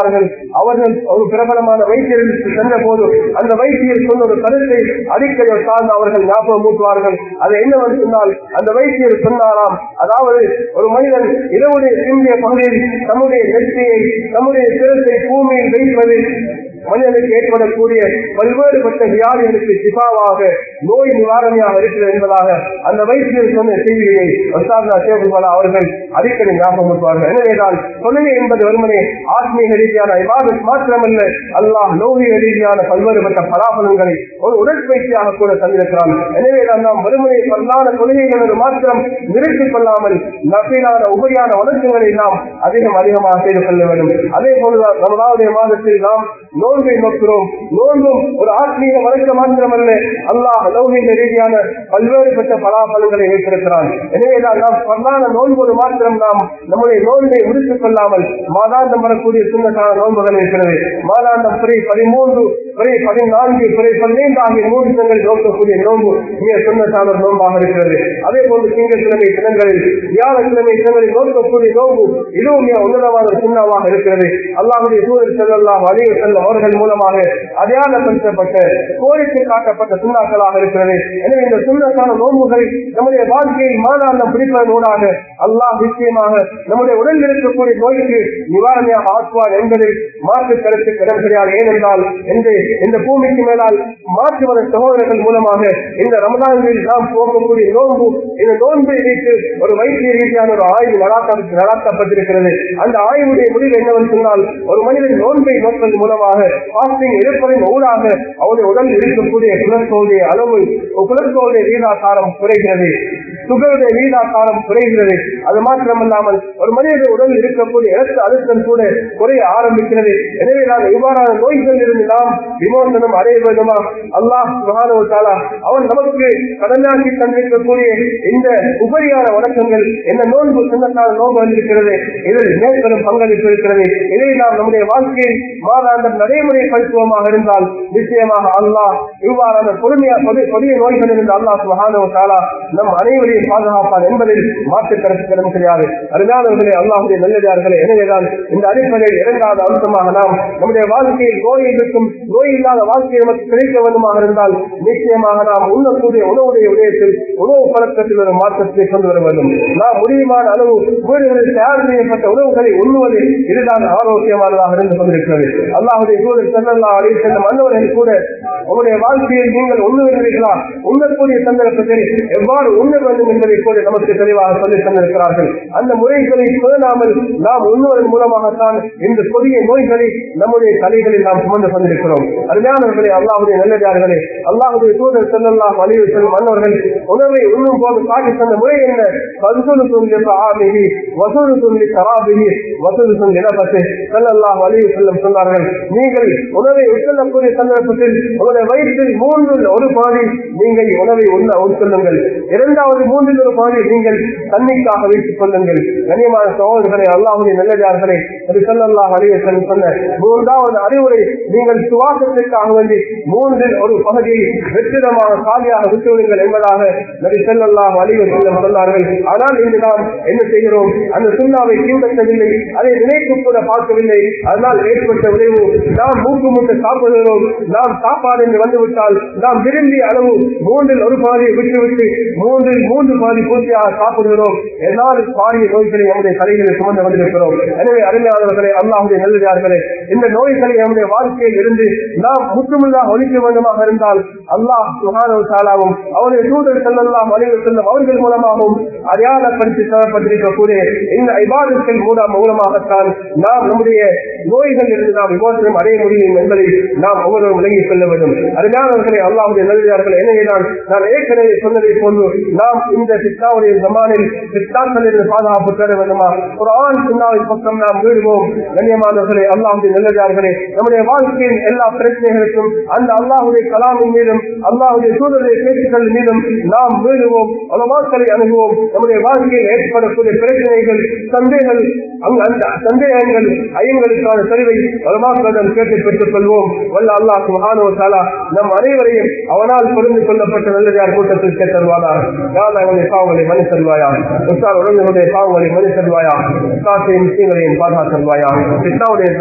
சொன்னார்கள் அவர்கள் ஒரு பிரபலமான வைத்தியருக்கு சென்ற போது அந்த வைத்தியர் சொன்ன ஒரு கருத்தை அடிக்கடி சார்ந்து அவர்கள் ஞாபகம் ஊட்டுவார்கள் அது என்னவென்று சொன்னால் அந்த வைத்தியர் சொன்னாராம் அதாவது ஒரு மனிதன் இரவுடைய சிந்திய பகுதியில் தம்முடைய நெற்றியை தம்முடைய சிரத்தை பூமியில் வைப்பது மனிதனுக்கு ஏற்படக்கூடிய பல்வேறுபட்ட வியாதிகளுக்கு சிபாவாக நோய் நிவாரணியாக இருக்கிறது என்பதாக அந்த வைத்தியர் சொன்ன செய்தியை வசாதா சேகுபாலா அவர்கள் அடிக்கடி ஞாபகம் வைப்பார்கள் எனவேதான் தொழுகை என்பது வெறுமனே ஆத்மீக ரீதியான விவாதம் மாத்திரமல்ல அல்லாஹ் லௌகிக ரீதியான பல்வேறுபட்ட பலாபலங்களை ஒரு உடற்பயிற்சியாக கூட தந்திருக்கிறான் எனவேதான் நாம் வெறுமனே பல்லான தொழுகைகள் ஒரு மாத்திரம் நிறுத்திக் கொள்ளாமல் நபீலான உபரியான வணக்கங்களை நாம் அதிகம் அதிகமாக செய்து கொள்ள வேண்டும் அதே போலதான் நம்மளாவுடைய மாதத்தில் நாம் நோன்பை நோக்கிறோம் நோன்பும் ஒரு ஆத்மீக வழக்க மாத்திரமல்ல அல்லாஹ் லௌகிக ரீதியான பல்வேறுபட்ட பலாபலங்களை வைத்திருக்கிறான் எனவேதான் நாம் பல்லான நோன்பு ஒரு மாத்திரம் நாம் நம்முடைய நோன்பை முடித்துக் கொள்ளாமல் மாதாந்தம் வரக்கூடிய சுண்ணத்தான நோன்புகள் இருக்கிறது மாதாந்தம் பிறை பதிமூன்று பிறை பதினான்கு பிறை பதினைந்து ஆகிய மூன்று தினங்கள் நோக்கக்கூடிய நோன்பு மிக சுண்ணத்தான ஒரு நோன்பாக இருக்கிறது அதே போன்று திங்கட்கிழமை தினங்களில் வியாழக்கிழமை தினங்களில் நோக்கக்கூடிய நோன்பு இதுவும் மிக உன்னதமான ஒரு சுண்ணாவாக இருக்கிறது அல்லாஹுடைய சூழல் செல்லலாம் அதிக செல்லும் அவர்கள் மூலமாக அடையாளப்படுத்தப்பட்ட கோரிக்கை காட்டப்பட்ட சுண்ணாக்களாக இருக்கிறது எனவே இந்த சுண்ணத்தான நோன்புகள் நம்முடைய வாழ்க்கையை மாதாந்தம் பிடிப்பதன் ஊடாக அல்லாஹ் நிச்சயமாக நம்முடைய உடலில் இருக்கக்கூடிய நோய்க்கு நிவாரணியாக ஆக்குவார் என்பதில் மாற்று கருத்து இடம் கிடையாது ஏனென்றால் இந்த இந்த பூமிக்கு மேலால் மாற்று மத சகோதரர்கள் மூலமாக இந்த ரமதானில் நாம் போகக்கூடிய நோன்பு இந்த நோன்பை வைத்து ஒரு வைத்திய ரீதியான ஒரு ஆய்வு நடாத்த நடாத்தப்பட்டிருக்கிறது அந்த ஆய்வுடைய முடிவு என்னவென்று சொன்னால் ஒரு மனிதன் நோன்பை நோக்கல் மூலமாக பாஸ்டிங் இருப்பதன் ஊடாக அவருடைய உடலில் இருக்கக்கூடிய குலத்தோடைய அளவு குலத்தோடைய வீதாசாரம் குறைகிறது சுகருடைய வீதாசாரம் குறைகிறது அது மாத்திரமல்லாமல் ஒரு மனித உடலில் இருக்கக்கூடிய இரத்த அழுத்தம் கூட குறைய ஆரம்பிக்கிறது எனவே நான் இவ்வாறான நோய்கள் இருந்து நாம் விமோசனம் அடைய வேண்டுமா அல்லாஹ் சுகாதாரத்தாலா அவன் நமக்கு கடனாக்கி தந்திருக்கக்கூடிய இந்த உபரியான வணக்கங்கள் என்ன நோன்பு சொன்னத்தால் நோன்பு இருக்கிறது இதில் மேற்பெரும் பங்களிப்பு இருக்கிறது இதை நாம் நம்முடைய வாழ்க்கையை மாதாந்தம் நடைமுறைப்படுத்துவோமாக இருந்தால் நிச்சயமாக அல்லாஹ் இவ்வாறான பொறுமையா கொடிய நோய்கள் இருந்து அல்லாஹ் சுகாதாரத்தாலா நம் அனைவரையும் பாதுகாப்பார் என்பதில் மாற்று கருத்து கிடையாது அருமையானவர்களே அல்லாஹுடைய நல்லதார்களே எனவேதான் இந்த அடிப்படையில் இரண்டாவது அம்சமாக நாம் நம்முடைய வாழ்க்கையில் நோய் இருக்கும் நோய் இல்லாத வாழ்க்கை நமக்கு கிடைக்க வேண்டுமாக இருந்தால் நிச்சயமாக நாம் உண்ணக்கூடிய உணவுடைய விடயத்தில் உணவு பழக்கத்தில் ஒரு மாற்றத்தை கொண்டு வர வேண்டும் நாம் முடியுமான அளவு வீடுகளில் தயார் செய்யப்பட்ட உணவுகளை உண்ணுவது இதுதான் ஆரோக்கியமானதாக இருந்து கொண்டிருக்கிறது அல்லாஹுடைய சூழல் செல்லல்லா அழி செல்லும் அன்னவர்கள் கூட உங்களுடைய வாழ்க்கையில் நீங்கள் உண்ணுகிறீர்களா உண்ணக்கூடிய சந்தர்ப்பத்தில் எவ்வாறு உண்ண வேண்டும் என்பதை கூட நமக்கு தெளிவாக சொல்லி தந்திருக்கிறார்கள் அந்த முறைகளை பேணாமல் நாம் உண்ணுவதன் மூலமாகத்தான் இந்த கொடிய நோய்களை நம்முடைய தலைகளில் நாம் சுமந்து கொண்டிருக்கிறோம் அருமையானவர்களே அல்லாஹுடைய நல்லதார்களே அல்லாஹுடைய தூதர் செல்லல்லாம் அழிவு செல்லும் மன்னர்கள் உணவை உண்ணும் போது காட்டி தந்த முறை என்ன பசுது துண்டி ஆமிகி வசூது துண்டி சராபிகி வசூது துண்டி இலபத்து செல்லல்லாம் அழிவு செல்லும் சொன்னார்கள் நீங்கள் உணவை உட்கொள்ளக்கூடிய சந்தர்ப்பத்தில் உங்களுடைய வயிற்றில் மூன்றில் ஒரு பாதி நீங்கள் உணவை உண்ண உட்கொள்ளுங்கள் இரண்டாவது மூன்றில் ஒரு பாதி நீங்கள் தண்ணிக்காக வைத்துக் கொள்ளுங்கள் கண்ணியமான சகோதரர்களை அல்லாஹுடைய நல்லதார்களே அது செல்லல்லாம் அழிவு செல்லும் சொன்ன மூன்றாவது அறிவுரை நீங்கள் சுவாசத்திற்காக வேண்டி மூன்றில் ஒரு பகுதியை வெற்றிடமாக காலியாக விட்டுவிடுங்கள் என்பதாக நபி செல்லல்லாம் அழிவு செல்லும் சொன்னார்கள் ஆனால் இன்று நாம் என்ன செய்கிறோம் அந்த சுண்ணாவை கீழ்பற்றவில்லை அதை நினைத்து கூட பார்க்கவில்லை அதனால் ஏற்பட்ட விளைவு நாம் மூக்கு மூட்டு சாப்பிடுகிறோம் நாம் சாப்பாடு என்று வந்துவிட்டால் நாம் விரும்பிய அளவு மூன்றில் ஒரு பாதியை விட்டுவிட்டு மூன்றில் மூன்று பாதி பூர்த்தியாக சாப்பிடுகிறோம் என்னால் பாரிய நோய்களை நம்முடைய தலைகளில் சுமந்து வந்திருக்கிறோம் எனவே அருமையானவர்களே அல்லாஹுடைய நல்லதார்களே இந்த நோய்களை நம்முடைய வாழ்க்கையில் இருந்து நாம் முற்றுமுழுதாக ஒழிக்க வேண்டுமாக இருந்தால் அல்லாஹ் சுகானவ சாலாவும் அவருடைய தூதர் செல்லலாம் அழிவு செல்லும் அவர்கள் மூலமாகவும் அடையாளப்படுத்தி தரப்பட்டிருக்கக்கூடிய இந்த ஐபாதத்தின் மூலம் மூலமாகத்தான் நாம் நம்முடைய நோய்கள் இருந்து நாம் விமோசனம் அடைய முடியும் என்பதை நாம் ஒவ்வொருவரும் விளங்கிக் கொள்ள வேண்டும் அருமையானவர்களை அல்லாவுடைய நல்லதார்கள் எனவே நான் நான் ஏற்கனவே சொன்னதை போன்று நாம் இந்த சித்தாவுடைய ஜமானில் சித்தாக்களில் பாதுகாப்பு பெற வேண்டுமா ஒரு ஆண் சின்னாவின் பக்கம் நாம் வீடுவோம் கண்ணியமானவர்களே அல்லாவுடைய நல்லதார்களே நம்முடைய வாழ்க்கையின் எல்லா பிரச்சனைகளுக்கும் அந்த அல்லாஹுடைய கலாமின் மீதும் அல்லாஹுடைய சூழலுடைய பேச்சுக்கள் மீதும் நாம் வீடுவோம் உலமாக்களை அணுகுவோம் நம்முடைய வாழ்க்கையில் ஏற்படக்கூடிய பிரச்சனைகள் சந்தேகங்கள் அங்கு அந்த சந்தேகங்கள் ஐயங்களுக்கான சரிவை உலமாக்களிடம் கேட்டு பெற்றுக் கொள்வோம் வல்ல அல்லாஹ் சுஹானோ தாலா நம் அனைவரையும் அவனால் புரிந்து கொள்ளப்பட்ட நல்லதார் கூட்டத்தில் சேர்த்தருவானா யார் அவனுடைய பாவங்களை மனு செல்வாயா உற்சார் உடம்புடைய பாவங்களை மனு செல்வாயா உற்சாசையும் விஷயங்களையும் பாதுகாத்தல்வாயா சித்தாவுடைய ஜமானின்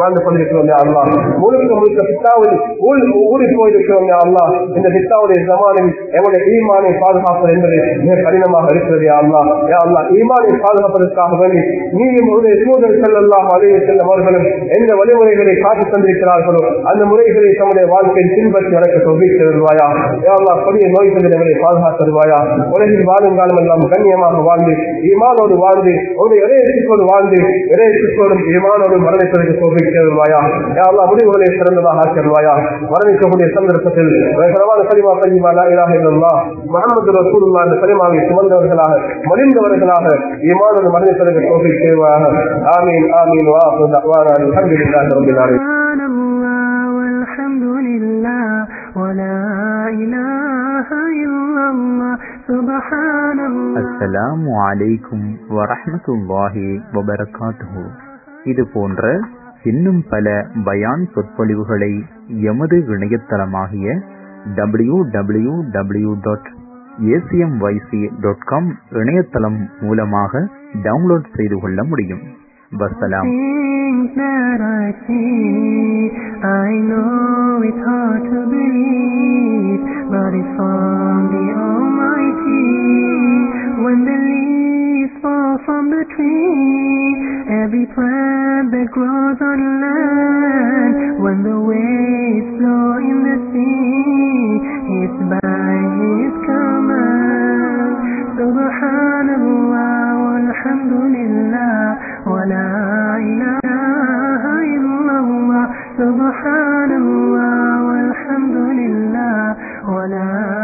வாழ்ந்து கொண்டிருக்கிறோம் யா அல்லாஹ் முழுக்க முழுக்க பித்தாவில் ஊறி போயிருக்கிறோம் யா அல்லாஹ் இந்த பித்தாவுடைய ஜமானில் எங்களுடைய ஈமானை பாதுகாப்பது என்பது மிக கடினமாக இருக்கிறது யா அல்லாஹ் யா அல்லாஹ் ஈமானை பாதுகாப்பதற்காக வேண்டி நீயும் உடைய தூதர் செல்லலாம் அலைய செல்லும் அவர்களும் எந்த வழிமுறைகளை காட்டி தந்திருக்கிறார்களோ அந்த முறைகளை தம்முடைய வாழ்க்கையில் பின்பற்றி நடக்க தொகுத்து தருவாயா யா அல்லாஹ் கொடிய நோய்கள் நம்மை பாதுகாத்து தருவாயா உலகில் வாழும் காலம் எல்லாம் கண்ணியமாக வாழ்ந்து ஈமானோடு வாழ்ந்து உடைய இறையத்திற்கோடு வாழ்ந்து இறையத்திற்கோடும் ஈமானோடு மரணிப்பதற்கு தொகுத்து தருவாயா யா அல்லாஹ் முடிவுகளை சிறந்ததாக ஆக்கிடுவாயா மரணிக்கக்கூடிய சந்தர்ப்பத்தில் பிரபலமான கலிமா கலிமா லா இலாஹ இல்லல்லாஹ் முஹம்மது ரசூலுல்லாஹ் என்ற கலிமாவை சுமந்தவர்களாக மடிந்தவர்களாக ஈமானோடு மரணிப்பதற்கு தொகுத்து தருவாயாக ஆமீன் ஆமீன் வா தஅவானா அல்ஹம்துலில்லாஹி ரப்பில் ஆலமீன் سبحان الله والحمد لله ولا إله إلا الله سبحان الله அஸ்ஸலாமு அலைக்கும் வரஹ்மத்துல்லாஹி வபரகாத்துஹு இது போன்ற இன்னும் பல பயான் சொற்பொழிவுகளை எமது இணையதளமாகிய W W W dot ACMYC dot com இணையதளம் மூலமாக டவுன்லோட் செய்து கொள்ள முடியும் வசலாம் Things that I see, I know it's hard to believe, but it's from the Almighty. When the leaves fall from the tree, every plant that grows on land, when the waves flow in the sea, it's by His command. Subhanallah, walhamdulillah, wa la ilaha illallah. Subhanallah, walhamdulillah, wa la